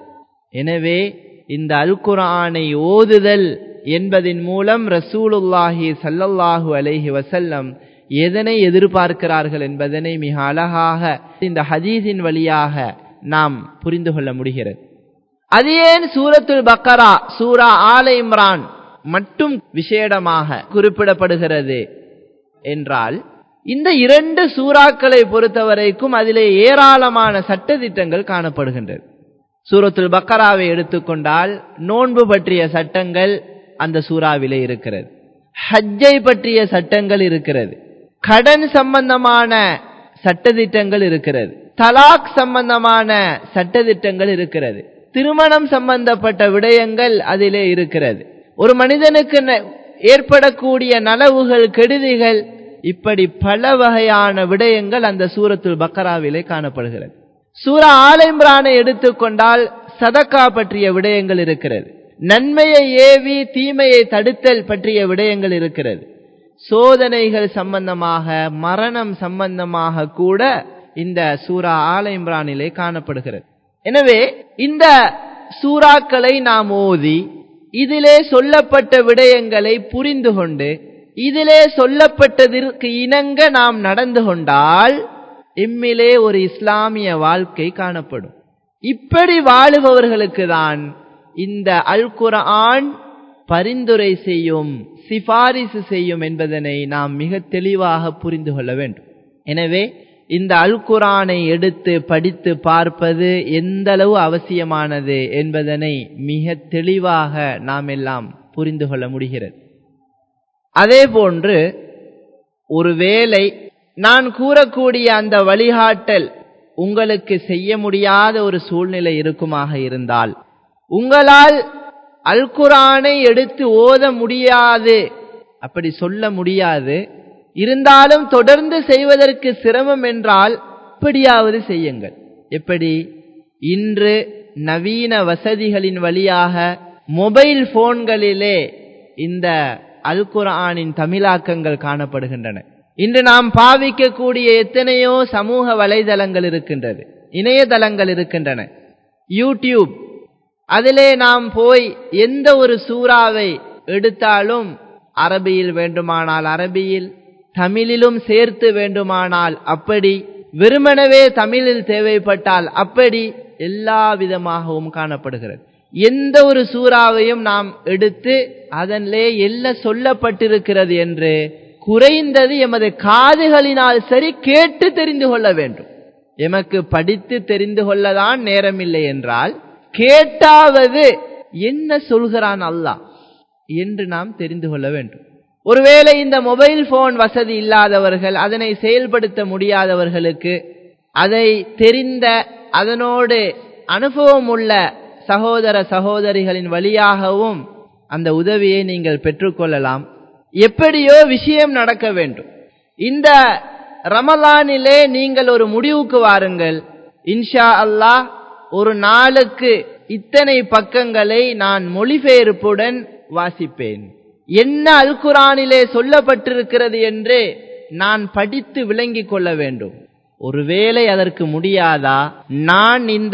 எனவே இந்த அல் குர்ஆனை ஓதுதல் என்பதின் மூலம் ரசூலுல்லாஹி சல்லல்லாஹு அலைஹி வசல்லம் எதனை எதிர்பார்க்கிறார்கள் என்பதனை மிக அழகாக இந்த ஹதீஸின் வழியாக நாம் புரிந்து கொள்ள முடிகிறது அது ஏன் சூரத்துல் பக்கரா சூரா ஆல இம்ரான் மட்டும் விசேடமாக குறிப்பிடப்படுகிறது என்றால் இந்த இரண்டு சூறாக்களை பொறுத்தவரைக்கும் அதிலே ஏராளமான சட்டதிட்டங்கள் காணப்படுகின்றது சூரத்துல் பக்கராவை எடுத்துக்கொண்டால் நோன்பு பற்றிய சட்டங்கள் அந்த சூறாவிலே இருக்கிறது ஹஜ்ஜை பற்றிய சட்டங்கள் இருக்கிறது கடன் சம்பந்தமான சட்டதிட்டங்கள் இருக்கிறது தலாக் சம்பந்தமான சட்டதிட்டங்கள் இருக்கிறது திருமணம் சம்பந்தப்பட்ட விடயங்கள் அதிலே இருக்கிறது ஒரு மனிதனுக்கு ஏற்படக்கூடிய நலவுகள் கெடுதிகள் இப்படி பல வகையான விடயங்கள் அந்த சூரத்துல் பக்கராவிலே காணப்படுகிறது சூரா ஆலைம்ரானை எடுத்துக்கொண்டால் சதக்கா பற்றிய விடயங்கள் இருக்கிறது நன்மையை ஏவி தீமையை தடுத்தல் பற்றிய விடயங்கள் இருக்கிறது சோதனைகள் சம்பந்தமாக மரணம் சம்பந்தமாக கூட இந்த சூரா ஆல இம்ரானிலே காணப்படுகிறது எனவே இந்த சூறாக்களை நாம் ஓதி இதிலே சொல்லப்பட்ட விடயங்களை புரிந்து கொண்டு இதிலே சொல்லப்பட்டதற்கு இணங்க நாம் நடந்து கொண்டால் இம்மிலே ஒரு இஸ்லாமிய வாழ்க்கை காணப்படும் இப்படி வாழுபவர்களுக்கு தான் இந்த அல் குர்ஆன் பரிந்துரை செய்யும் சிபாரிசு செய்யும் என்பதனை நாம் மிக தெளிவாக புரிந்து கொள்ள வேண்டும் எனவே இந்த அல் குரானை எடுத்து படித்து பார்ப்பது எந்த அளவு அவசியமானது என்பதனை மிக தெளிவாக நாம் எல்லாம் புரிந்து கொள்ள முடிகிறது அதே போன்று ஒருவேளை நான் கூறக்கூடிய அந்த வழிகாட்டல் உங்களுக்கு செய்ய முடியாத ஒரு சூழ்நிலை இருக்குமாக இருந்தால் உங்களால் அல் குரானை எடுத்து ஓத முடியாது அப்படி சொல்ல முடியாது இருந்தாலும் தொடர்ந்து செய்வதற்கு சிரமம் என்றால் எப்படியாவது செய்யுங்கள் எப்படி இன்று நவீன வசதிகளின் வழியாக மொபைல் போன்களிலே இந்த அல் குரானின் தமிழாக்கங்கள் காணப்படுகின்றன இன்று நாம் பாவிக்கக்கூடிய எத்தனையோ சமூக வலைதளங்கள் இருக்கின்றது இணையதளங்கள் இருக்கின்றன யூடியூப் அதிலே நாம் போய் எந்த ஒரு சூறாவை எடுத்தாலும் அரபியில் வேண்டுமானால் அரபியில் தமிழிலும் சேர்த்து வேண்டுமானால் அப்படி வெறுமனவே தமிழில் தேவைப்பட்டால் அப்படி எல்லா விதமாகவும் காணப்படுகிறது எந்த ஒரு சூறாவையும் நாம் எடுத்து அதனிலே என்ன சொல்லப்பட்டிருக்கிறது என்று குறைந்தது எமது காதுகளினால் சரி கேட்டு தெரிந்து கொள்ள வேண்டும் எமக்கு படித்து தெரிந்து கொள்ளதான் நேரமில்லை என்றால் கேட்டாவது என்ன சொல்கிறான் அல்லாஹ் என்று நாம் தெரிந்து கொள்ள வேண்டும் ஒருவேளை இந்த மொபைல் போன் வசதி இல்லாதவர்கள் அதனை செயல்படுத்த முடியாதவர்களுக்கு அதை தெரிந்த அதனோடு அனுபவம் உள்ள சகோதர சகோதரிகளின் வழியாகவும் அந்த உதவியை நீங்கள் பெற்றுக்கொள்ளலாம் எப்படியோ விஷயம் நடக்க வேண்டும் இந்த ரமலானிலே நீங்கள் ஒரு முடிவுக்கு வாருங்கள் இன்ஷா அல்லாஹ் ஒரு நாளுக்கு இத்தனை பக்கங்களை நான் மொழிபெயர்ப்புடன் வாசிப்பேன் என்ன அல் குரானிலே சொல்லப்பட்டிருக்கிறது என்று நான் படித்து விளங்கிக் கொள்ள வேண்டும் ஒருவேளை அதற்கு முடியாதா நான் இந்த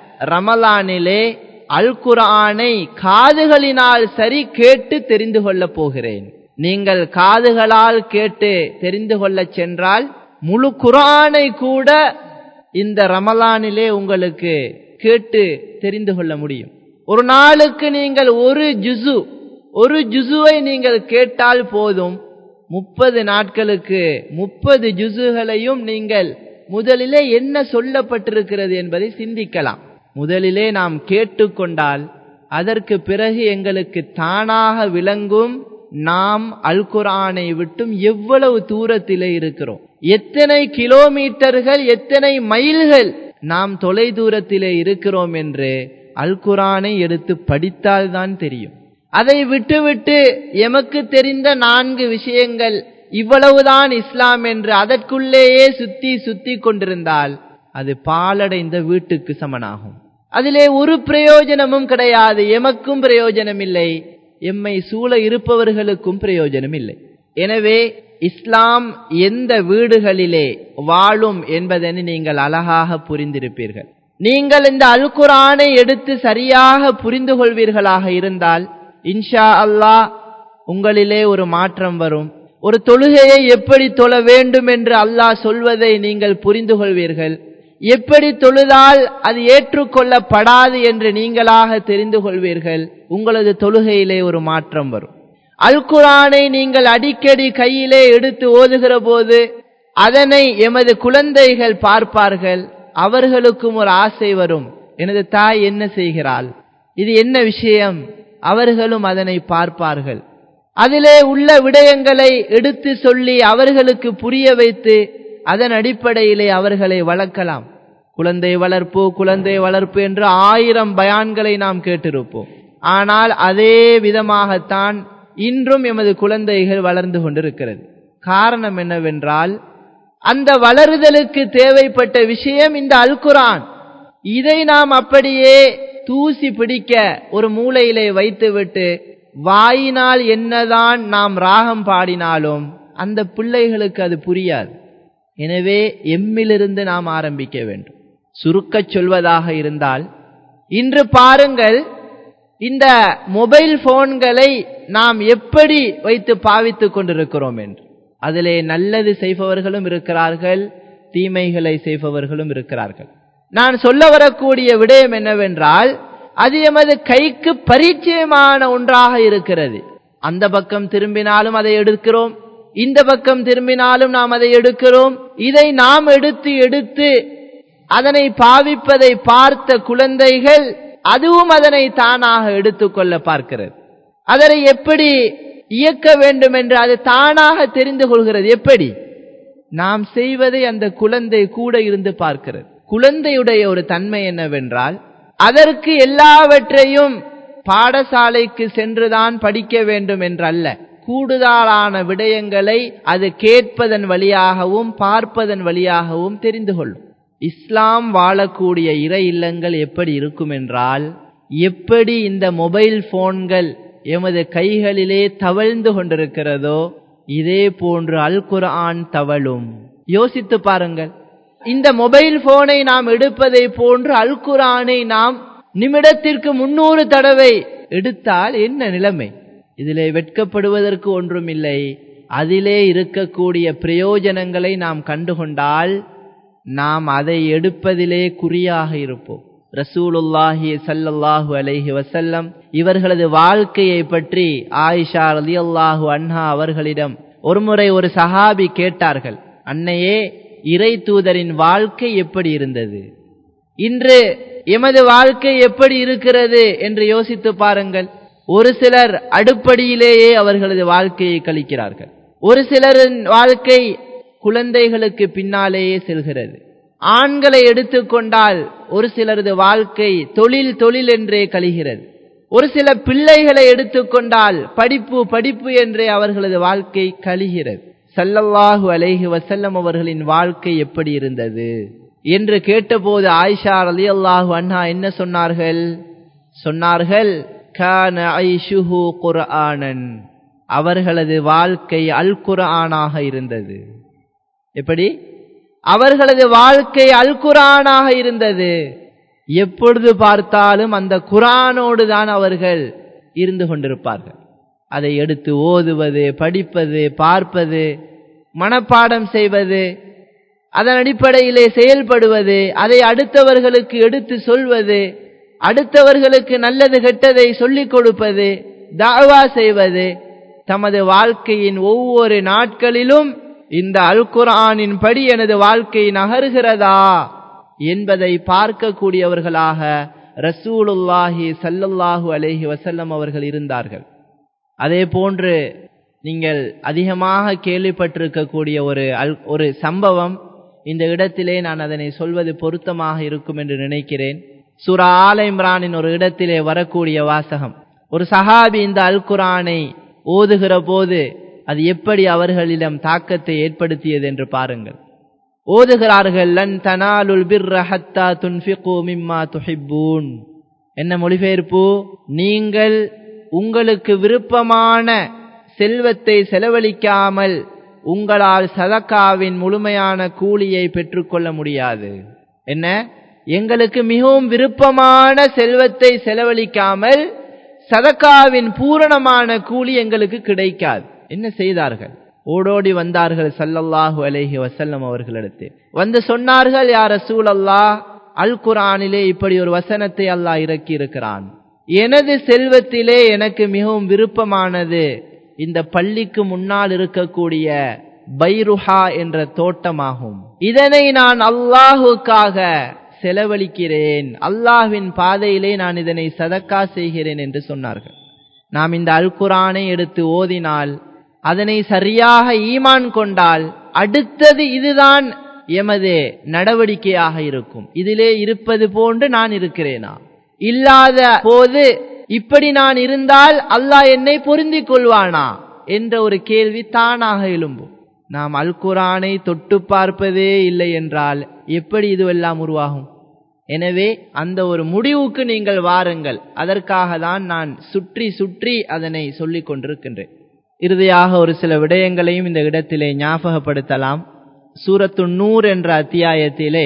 ரமலானிலே அல் குரானை காதுகளினால் சரி கேட்டு தெரிந்து கொள்ளப் போகிறேன் நீங்கள் காதுகளால் கேட்டு தெரிந்து கொள்ளச் சென்றால் முழு குரானை கூட இந்த ரமலானிலே உங்களுக்கு கேட்டு தெரிந்து கொள்ள முடியும் ஒரு நாளுக்கு நீங்கள் ஒரு ஜுசு ஒரு ஜுசுவை நீங்கள் கேட்டால் போதும் முப்பது நாட்களுக்கு முப்பது ஜுசுகளையும் நீங்கள் முதலிலே என்ன சொல்லப்பட்டிருக்கிறது என்பதை சிந்திக்கலாம் முதலிலே நாம் கேட்டுக்கொண்டால் அதற்கு பிறகு எங்களுக்கு தானாக விளங்கும் நாம் அல் குரானை விட்டும் எவ்வளவு தூரத்திலே இருக்கிறோம் எத்தனை கிலோமீட்டர்கள் எத்தனை மைல்கள் நாம் தொலை தூரத்திலே இருக்கிறோம் என்று அல் குரானை எடுத்து படித்தால்தான் தெரியும் அதை விட்டுவிட்டு எமக்கு தெரிந்த நான்கு விஷயங்கள் இவ்வளவுதான் இஸ்லாம் என்று அதற்குள்ளேயே சுத்தி சுத்தி கொண்டிருந்தால் அது பாலடைந்த வீட்டுக்கு சமனாகும் அதிலே ஒரு பிரயோஜனமும் கிடையாது எமக்கும் பிரயோஜனம் இல்லை எம்மை சூழ இருப்பவர்களுக்கும் பிரயோஜனம் இல்லை எனவே இஸ்லாம் எந்த வீடுகளிலே வாழும் என்பதனை நீங்கள் அழகாக புரிந்திருப்பீர்கள் நீங்கள் இந்த அல் குரானை எடுத்து சரியாக புரிந்து கொள்வீர்களாக இருந்தால் இன்ஷா அல்லாஹ் உங்களிலே ஒரு மாற்றம் வரும் ஒரு தொழுகையை எப்படி தொழ வேண்டும் என்று அல்லாஹ் சொல்வதை நீங்கள் புரிந்து கொள்வீர்கள் எப்படி தொழுதால் அது ஏற்றுக்கொள்ளப்படாது என்று நீங்களாக தெரிந்து கொள்வீர்கள் உங்களது தொழுகையிலே ஒரு மாற்றம் வரும் அல் குரானை நீங்கள் அடிக்கடி கையிலே எடுத்து ஓதுகிற போது அதனை எமது குழந்தைகள் பார்ப்பார்கள் அவர்களுக்கும் ஒரு ஆசை வரும் எனது தாய் என்ன செய்கிறாள் இது என்ன விஷயம் அவர்களும் அதனை பார்ப்பார்கள் அதிலே உள்ள விடயங்களை எடுத்து சொல்லி அவர்களுக்கு புரிய வைத்து அதன் அடிப்படையிலே அவர்களை வளர்க்கலாம் குழந்தை வளர்ப்பு குழந்தை வளர்ப்பு என்று ஆயிரம் பயான்களை நாம் கேட்டிருப்போம் ஆனால் அதே விதமாகத்தான் இன்றும் எமது குழந்தைகள் வளர்ந்து கொண்டிருக்கிறது காரணம் என்னவென்றால் அந்த வளருதலுக்கு தேவைப்பட்ட விஷயம் இந்த அல்குரான் இதை நாம் அப்படியே தூசி பிடிக்க ஒரு மூலையிலே வைத்துவிட்டு வாயினால் என்னதான் நாம் ராகம் பாடினாலும் அந்த பிள்ளைகளுக்கு அது புரியாது எனவே எம்மிலிருந்து நாம் ஆரம்பிக்க வேண்டும் சுருக்கச் சொல்வதாக இருந்தால் இன்று பாருங்கள் இந்த மொபைல் போன்களை நாம் எப்படி வைத்து பாவித்துக் கொண்டிருக்கிறோம் என்று அதிலே நல்லது செய்பவர்களும் இருக்கிறார்கள் தீமைகளை செய்பவர்களும் இருக்கிறார்கள் நான் சொல்ல வரக்கூடிய விடயம் என்னவென்றால் அது எமது கைக்கு பரிச்சயமான ஒன்றாக இருக்கிறது அந்த பக்கம் திரும்பினாலும் அதை எடுக்கிறோம் இந்த பக்கம் திரும்பினாலும் நாம் அதை எடுக்கிறோம் இதை நாம் எடுத்து எடுத்து அதனை பாவிப்பதை பார்த்த குழந்தைகள் அதுவும் அதனை தானாக எடுத்துக்கொள்ள பார்க்கிறது அதனை எப்படி இயக்க வேண்டும் என்று அது தானாக தெரிந்து கொள்கிறது எப்படி நாம் செய்வதை அந்த குழந்தை கூட இருந்து பார்க்கிறது குழந்தையுடைய ஒரு தன்மை என்னவென்றால் அதற்கு எல்லாவற்றையும் பாடசாலைக்கு சென்றுதான் படிக்க வேண்டும் என்றல்ல கூடுதலான விடயங்களை அது கேட்பதன் வழியாகவும் பார்ப்பதன் வழியாகவும் தெரிந்து கொள்ளும் இஸ்லாம் வாழக்கூடிய இறை இல்லங்கள் எப்படி இருக்கும் என்றால் எப்படி இந்த மொபைல் போன்கள் எமது கைகளிலே தவழ்ந்து கொண்டிருக்கிறதோ இதே போன்று அல் குர்ஆன் தவழும் யோசித்து பாருங்கள் இந்த மொபைல் போனை நாம் எடுப்பதை போன்று அல் குர்ஆனை நாம் நிமிடத்திற்கு முன்னூறு தடவை எடுத்தால் என்ன நிலைமை இதிலே வெட்கப்படுவதற்கு ஒன்றுமில்லை அதிலே இருக்கக்கூடிய பிரயோஜனங்களை நாம் கண்டுகொண்டால் நாம் அதை எடுப்பதிலே குறியாக இருப்போம் ரசூலுல்லாஹி சல்லல்லாஹு அலைஹி வசல்லம் இவர்களது வாழ்க்கையை பற்றி ஆயிஷா ரலியல்லாஹு அன்ஹா அவர்களிடம் ஒருமுறை ஒரு சஹாபி கேட்டார்கள் அன்னையே இறை தூதரின் வாழ்க்கை எப்படி இருந்தது இன்று எமது வாழ்க்கை எப்படி இருக்கிறது என்று யோசித்து பாருங்கள் ஒரு சிலர் அடுப்படியிலேயே அவர்களது வாழ்க்கையை கழிக்கிறார்கள் ஒரு சிலரின் வாழ்க்கை குழந்தைகளுக்கு பின்னாலேயே செல்கிறது ஆண்களை எடுத்துக்கொண்டால் ஒரு சிலரது வாழ்க்கை தொழில் தொழில் என்றே கழிகிறது ஒரு சில பிள்ளைகளை எடுத்துக்கொண்டால் படிப்பு படிப்பு என்றே அவர்களது வாழ்க்கை கழிகிறது சல்லல்லாஹு அலைஹி வசல்லம் அவர்களின் வாழ்க்கை எப்படி இருந்தது என்று கேட்டபோது ஆயிஷா அலி அல்லாஹு அண்ணா என்ன சொன்னார்கள் சொன்னார்கள் கான ஐஷுஹு குர்ஆனன் அவர்களது வாழ்க்கை அல் குர்ஆனாக இருந்தது எப்படி அவர்களது வாழ்க்கை அல் குரானாக இருந்தது எப்பொழுது பார்த்தாலும் அந்த குரானோடு தான் அவர்கள் இருந்து கொண்டிருப்பார்கள் அதை எடுத்து ஓதுவது படிப்பது பார்ப்பது மனப்பாடம் செய்வது அதன் அடிப்படையிலே செயல்படுவது அதை அடுத்தவர்களுக்கு எடுத்து சொல்வது அடுத்தவர்களுக்கு நல்லது கெட்டதை சொல்லிக் கொடுப்பது தாவா செய்வது தமது வாழ்க்கையின் ஒவ்வொரு நாட்களிலும் இந்த அல் குரானின் படி எனது வாழ்க்கை நகருகிறதா என்பதை பார்க்கக்கூடியவர்களாக ரசூலுல்லாஹி சல்லல்லாஹு அலேஹி வசல்லம் அவர்கள் இருந்தார்கள் அதே போன்று நீங்கள் அதிகமாக கேள்விப்பட்டிருக்கக்கூடிய ஒரு அல் ஒரு சம்பவம் இந்த இடத்திலே நான் அதனை சொல்வது பொருத்தமாக இருக்கும் என்று நினைக்கிறேன் சுரா ஆல இம்ரானின் ஒரு இடத்திலே வரக்கூடிய வாசகம் ஒரு சஹாபி இந்த அல் குரானை ஓதுகிற போது அது எப்படி அவர்களிடம் தாக்கத்தை ஏற்படுத்தியது என்று பாருங்கள் ஓதுகிறார்கள் லன் தனாலுல் பிர்ர ஹத்தா துன்ஃபிகு மிம்மா துஹிப்பூன் என்ன மொழிபெயர்ப்பு நீங்கள் உங்களுக்கு விருப்பமான செல்வத்தை செலவழிக்காமல் உங்களால் சதக்காவின் முழுமையான கூலியை பெற்றுக்கொள்ள முடியாது என்ன எங்களுக்கு மிகவும் விருப்பமான செல்வத்தை செலவழிக்காமல் சதக்காவின் பூரணமான கூலி எங்களுக்கு கிடைக்காது என்ன செய்தார்கள் ஓடோடி வந்தார்கள் சல்லல்லாஹு அலேஹி வசல்லம் அவர்களிடத்து வந்து சொன்னார்கள் யார் ரசூல் அல்லாஹ் அல் குரானிலே இப்படி ஒரு வசனத்தை அல்லாஹ் இறக்கி இருக்கிறான் எனது செல்வத்திலே எனக்கு மிகவும் விருப்பமானது இந்த பள்ளிக்கு முன்னால் இருக்கக்கூடிய பைருஹா என்ற தோட்டமாகும் இதனை நான் அல்லாஹுக்காக செலவழிக்கிறேன் அல்லாஹ்வின் பாதையிலே நான் இதனை சதக்கா செய்கிறேன் என்று சொன்னார்கள் நாம் இந்த அல் குரானை எடுத்து ஓதினால் அதனை சரியாக ஈமான் கொண்டால் அடுத்தது இதுதான் எமது நடவடிக்கையாக இருக்கும் இதிலே இருப்பது போன்று நான் இருக்கிறேனா இல்லாத போது இப்படி நான் இருந்தால் அல்லாஹ் என்னை பொருந்திக் கொள்வானா என்ற ஒரு கேள்வி தானாக எழும்பும் நாம் அல் குரானை தொட்டு பார்ப்பதே இல்லை என்றால் எப்படி இதுவெல்லாம் உருவாகும் எனவே அந்த ஒரு முடிவுக்கு நீங்கள் வாருங்கள் அதற்காக தான் நான் சுற்றி சுற்றி அதனை சொல்லிக் கொண்டிருக்கின்றேன் இறுதியாக ஒரு சில விடயங்களையும் இந்த இடத்திலே ஞாபகப்படுத்தலாம் சூரத்து நூர் என்ற அத்தியாயத்திலே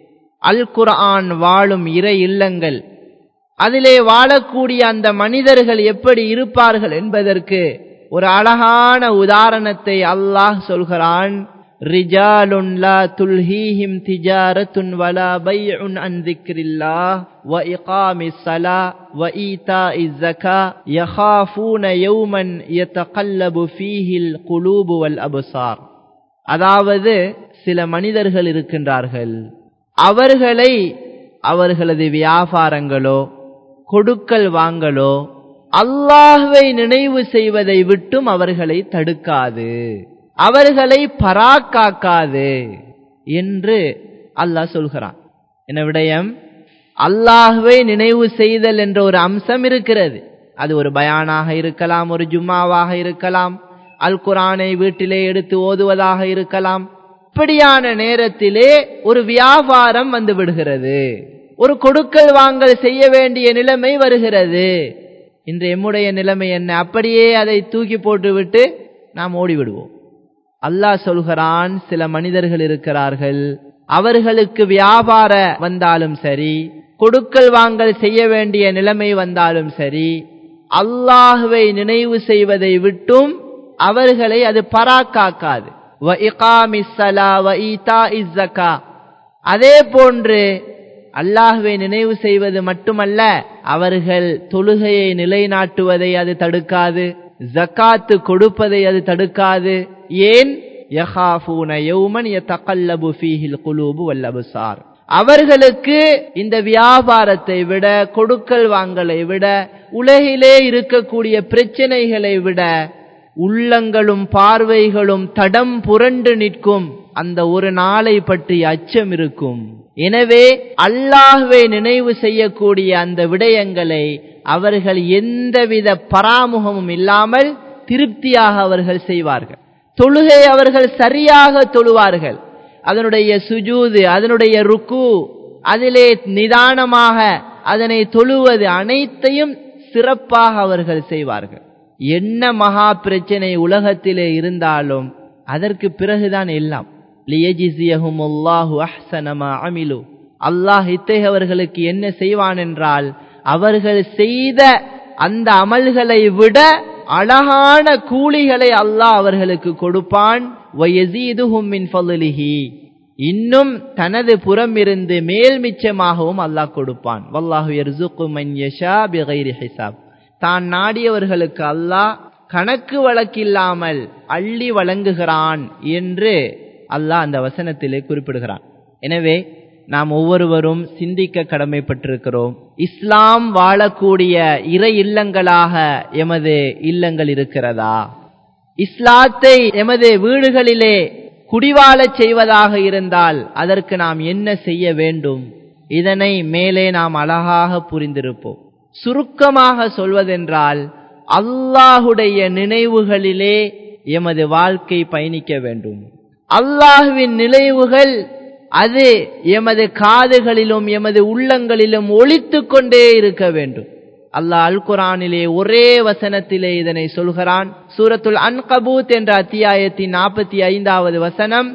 அல் குர்ஆன் வாழும் இறை இல்லங்கள் அதிலே வாழக்கூடிய அந்த மனிதர்கள் எப்படி இருப்பார்கள் என்பதற்கு ஒரு அழகான உதாரணத்தை அல்லாஹ் சொல்கிறான் رجال لا تلهيهم تجارة ولا بيع عن ذكر الله وإقام الصلاة وإيتاء الزكاة يخافون يوما يتقلب فيه القلوب والأبصار அதாவது சில மனிதர்கள் இருக்கின்றார்கள் அவர்களை அவர்களது வியாபாரங்களோ கொடுக்கல் வாங்கலோ அல்லாஹ்வை நினைவு செய்வதை விட்டும் அவர்களை தடுக்காது அவர்களை பராக்காக்காது என்று அல்லாஹ் சொல்கிறான் என்ன விடயம் அல்லாஹ்வை நினைவு செய்தல் என்ற ஒரு அம்சம் இருக்கிறது அது ஒரு பயானாக இருக்கலாம் ஒரு ஜும்மாவாக இருக்கலாம் அல் குரானை வீட்டிலே எடுத்து ஓதுவதாக இருக்கலாம் இப்படியான நேரத்திலே ஒரு வியாபாரம் வந்து விடுகிறது ஒரு கொடுக்கல் வாங்கல் செய்ய வேண்டிய நிலைமை வருகிறது இன்று எம்முடைய நிலைமை என்ன அப்படியே அதை தூக்கி போட்டுவிட்டு நாம் ஓடிவிடுவோம் அல்லாஹ் சொல்கிறான் சில மனிதர்கள் இருக்கிறார்கள் அவர்களுக்கு வியாபார வந்தாலும் சரி கொடுக்கல் வாங்கல் செய்ய வேண்டிய நிலைமை வந்தாலும் சரி அல்லாஹுவை நினைவு செய்வதை விட்டும் அவர்களை அது பராக்காக்காது அதே போன்று அல்லாஹுவை நினைவு செய்வது மட்டுமல்ல அவர்கள் தொழுகையை நிலைநாட்டுவதை அது தடுக்காது ஜக்காத்து கொடுப்பதை அது தடுக்காது ஏன் அவர்களுக்கு இந்த வியாபாரத்தை விட கொடுக்கல் வாங்கலை விட உலகிலே இருக்கக்கூடிய பிரச்சனைகளை விட உள்ளங்களும் பார்வைகளும் தடம் புரண்டு நிற்கும் அந்த ஒரு நாளை பற்றி அச்சம் இருக்கும் எனவே அல்லாஹுவை நினைவு செய்யக்கூடிய அந்த விடயங்களை அவர்கள் எந்தவித பராமுகமும் இல்லாமல் திருப்தியாக அவர்கள் செய்வார்கள் தொழுகை அவர்கள் சரியாக தொழுவார்கள் அதனுடைய சுஜூது அதனுடைய ருக்கு அதிலே நிதானமாக அதனை தொழுவது அனைத்தையும் சிறப்பாக அவர்கள் செய்வார்கள் என்ன மகா பிரச்சனை உலகத்திலே இருந்தாலும் அதற்கு பிறகுதான் எல்லாம் அல்லாஹ் இத்தகையவர்களுக்கு என்ன செய்வான் என்றால் அவர்கள் செய்த அந்த அமல்களை விட அழகான கூலிகளை அல்லாஹ் அவர்களுக்கு கொடுப்பான் இன்னும் தனது புறம் இருந்து மேல் மிச்சமாகவும் அல்லாஹ் கொடுப்பான் வல்லாஹு தான் நாடியவர்களுக்கு அல்லாஹ் கணக்கு வழக்கில்லாமல் அள்ளி வழங்குகிறான் என்று அல்லாஹ் அந்த வசனத்திலே குறிப்பிடுகிறான் எனவே நாம் ஒவ்வொருவரும் சிந்திக்க கடமைப்பட்டிருக்கிறோம் இஸ்லாம் வாழக்கூடிய இறை இல்லங்களாக எமது இல்லங்கள் இருக்கிறதா இஸ்லாத்தை எமது வீடுகளிலே குடிவாழச் செய்வதாக இருந்தால் அதற்கு நாம் என்ன செய்ய வேண்டும் இதனை மேலே நாம் அழகாக புரிந்திருப்போம் சுருக்கமாக சொல்வதென்றால் அல்லாஹுடைய நினைவுகளிலே எமது வாழ்க்கை பயணிக்க வேண்டும் அல்லாஹுவின் நினைவுகள் அது எமது காதுகளிலும் எமது உள்ளங்களிலும் ஒழித்து கொண்டே இருக்க வேண்டும் அல்லாஹ் அல் குரானிலே ஒரே வசனத்திலே இதனை சொல்கிறான் சூரத்துல் அன்கபூத் என்ற அத்தியாயத்தின் நாற்பத்தி ஐந்தாவது வசனம்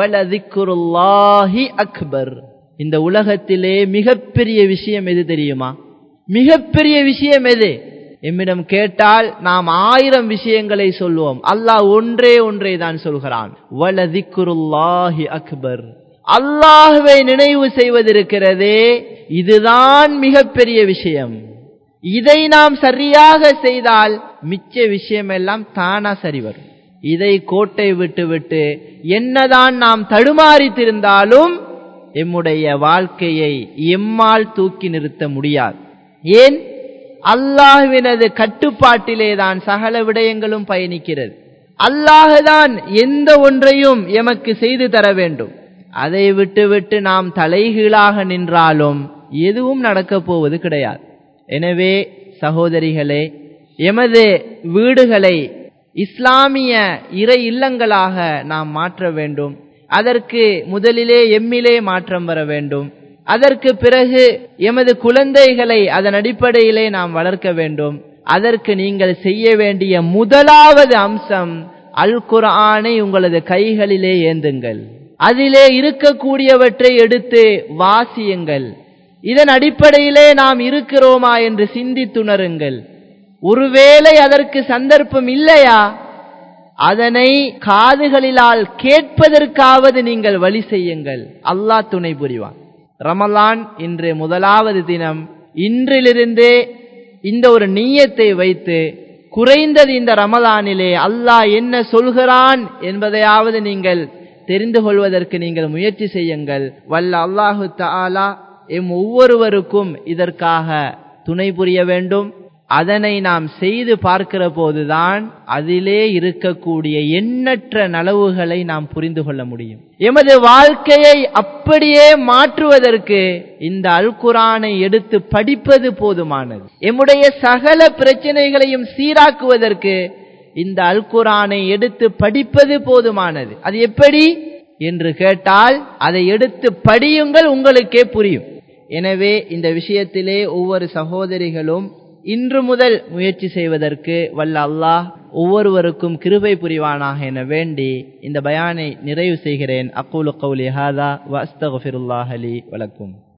வலதிக்குருல்லாஹி அக்பர் இந்த உலகத்திலே மிகப்பெரிய விஷயம் எது தெரியுமா மிகப்பெரிய விஷயம் எது எம்மிடம் கேட்டால் நாம் ஆயிரம் விஷயங்களை சொல்வோம் அல்லாஹ் ஒன்றே ஒன்றே தான் சொல்கிறான் வலதிக்குருல்லாஹி அக்பர் அல்லாஹுவை நினைவு செய்வதிருக்கிறதே இதுதான் மிகப்பெரிய விஷயம் இதை நாம் சரியாக செய்தால் மிச்ச விஷயம் எல்லாம் தானா சரி வரும் இதை கோட்டை விட்டு விட்டு என்னதான் நாம் தடுமாறித்திருந்தாலும் எம்முடைய வாழ்க்கையை எம்மால் தூக்கி நிறுத்த முடியாது ஏன் அல்லாஹுவினது கட்டுப்பாட்டிலே தான் சகல விடயங்களும் பயணிக்கிறது அல்லாஹுதான் எந்த ஒன்றையும் எமக்கு செய்து தர வேண்டும் அதை விட்டுவிட்டு நாம் தலைகீழாக நின்றாலும் எதுவும் நடக்கப் போவது கிடையாது எனவே சகோதரிகளே எமது வீடுகளை இஸ்லாமிய இறை இல்லங்களாக நாம் மாற்ற வேண்டும் அதற்கு முதலிலே எம்மிலே மாற்றம் வர வேண்டும் அதற்கு பிறகு எமது குழந்தைகளை அதன் அடிப்படையிலே நாம் வளர்க்க வேண்டும் அதற்கு நீங்கள் செய்ய வேண்டிய முதலாவது அம்சம் அல் குர்ஆனை உங்களது கைகளிலே ஏந்துங்கள் அதிலே இருக்கக்கூடியவற்றை எடுத்து வாசியுங்கள் இதன் அடிப்படையிலே நாம் இருக்கிறோமா என்று சிந்தித்துணருங்கள் ஒருவேளை அதற்கு சந்தர்ப்பம் இல்லையா அதனை காதுகளிலால் கேட்பதற்காவது நீங்கள் வழி செய்யுங்கள் அல்லாஹ் துணை புரிவான் ரமலான் இன்று முதலாவது தினம் இன்றிலிருந்தே இந்த ஒரு நீயத்தை வைத்து குறைந்தது இந்த ரமலானிலே அல்லாஹ் என்ன சொல்கிறான் என்பதையாவது நீங்கள் தெரிந்து கொள்வதற்கு நீங்கள் முயற்சி செய்யுங்கள் வல்ல அல்லாஹு தாலா எம் ஒவ்வொருவருக்கும் இதற்காக துணை புரிய வேண்டும் அதனை நாம் செய்து பார்க்கிற போதுதான் அதிலே இருக்கக்கூடிய எண்ணற்ற நலவுகளை நாம் புரிந்து கொள்ள முடியும் எமது வாழ்க்கையை அப்படியே மாற்றுவதற்கு இந்த அல்குரானை எடுத்து படிப்பது போதுமானது எம்முடைய சகல பிரச்சனைகளையும் சீராக்குவதற்கு இந்த அல்குரானை எடுத்து படிப்பது போதுமானது அது எப்படி என்று கேட்டால் அதை எடுத்து படியுங்கள் உங்களுக்கே புரியும் எனவே இந்த விஷயத்திலே ஒவ்வொரு சகோதரிகளும் இன்று முதல் முயற்சி செய்வதற்கு வல்ல அல்லாஹ் ஒவ்வொருவருக்கும் கிருபை புரிவானாக என வேண்டி இந்த பயானை நிறைவு செய்கிறேன் அக்கூலு கௌலி ஹாதா வஸ்தகுஃபிருல்லாஹலி வலக்கும்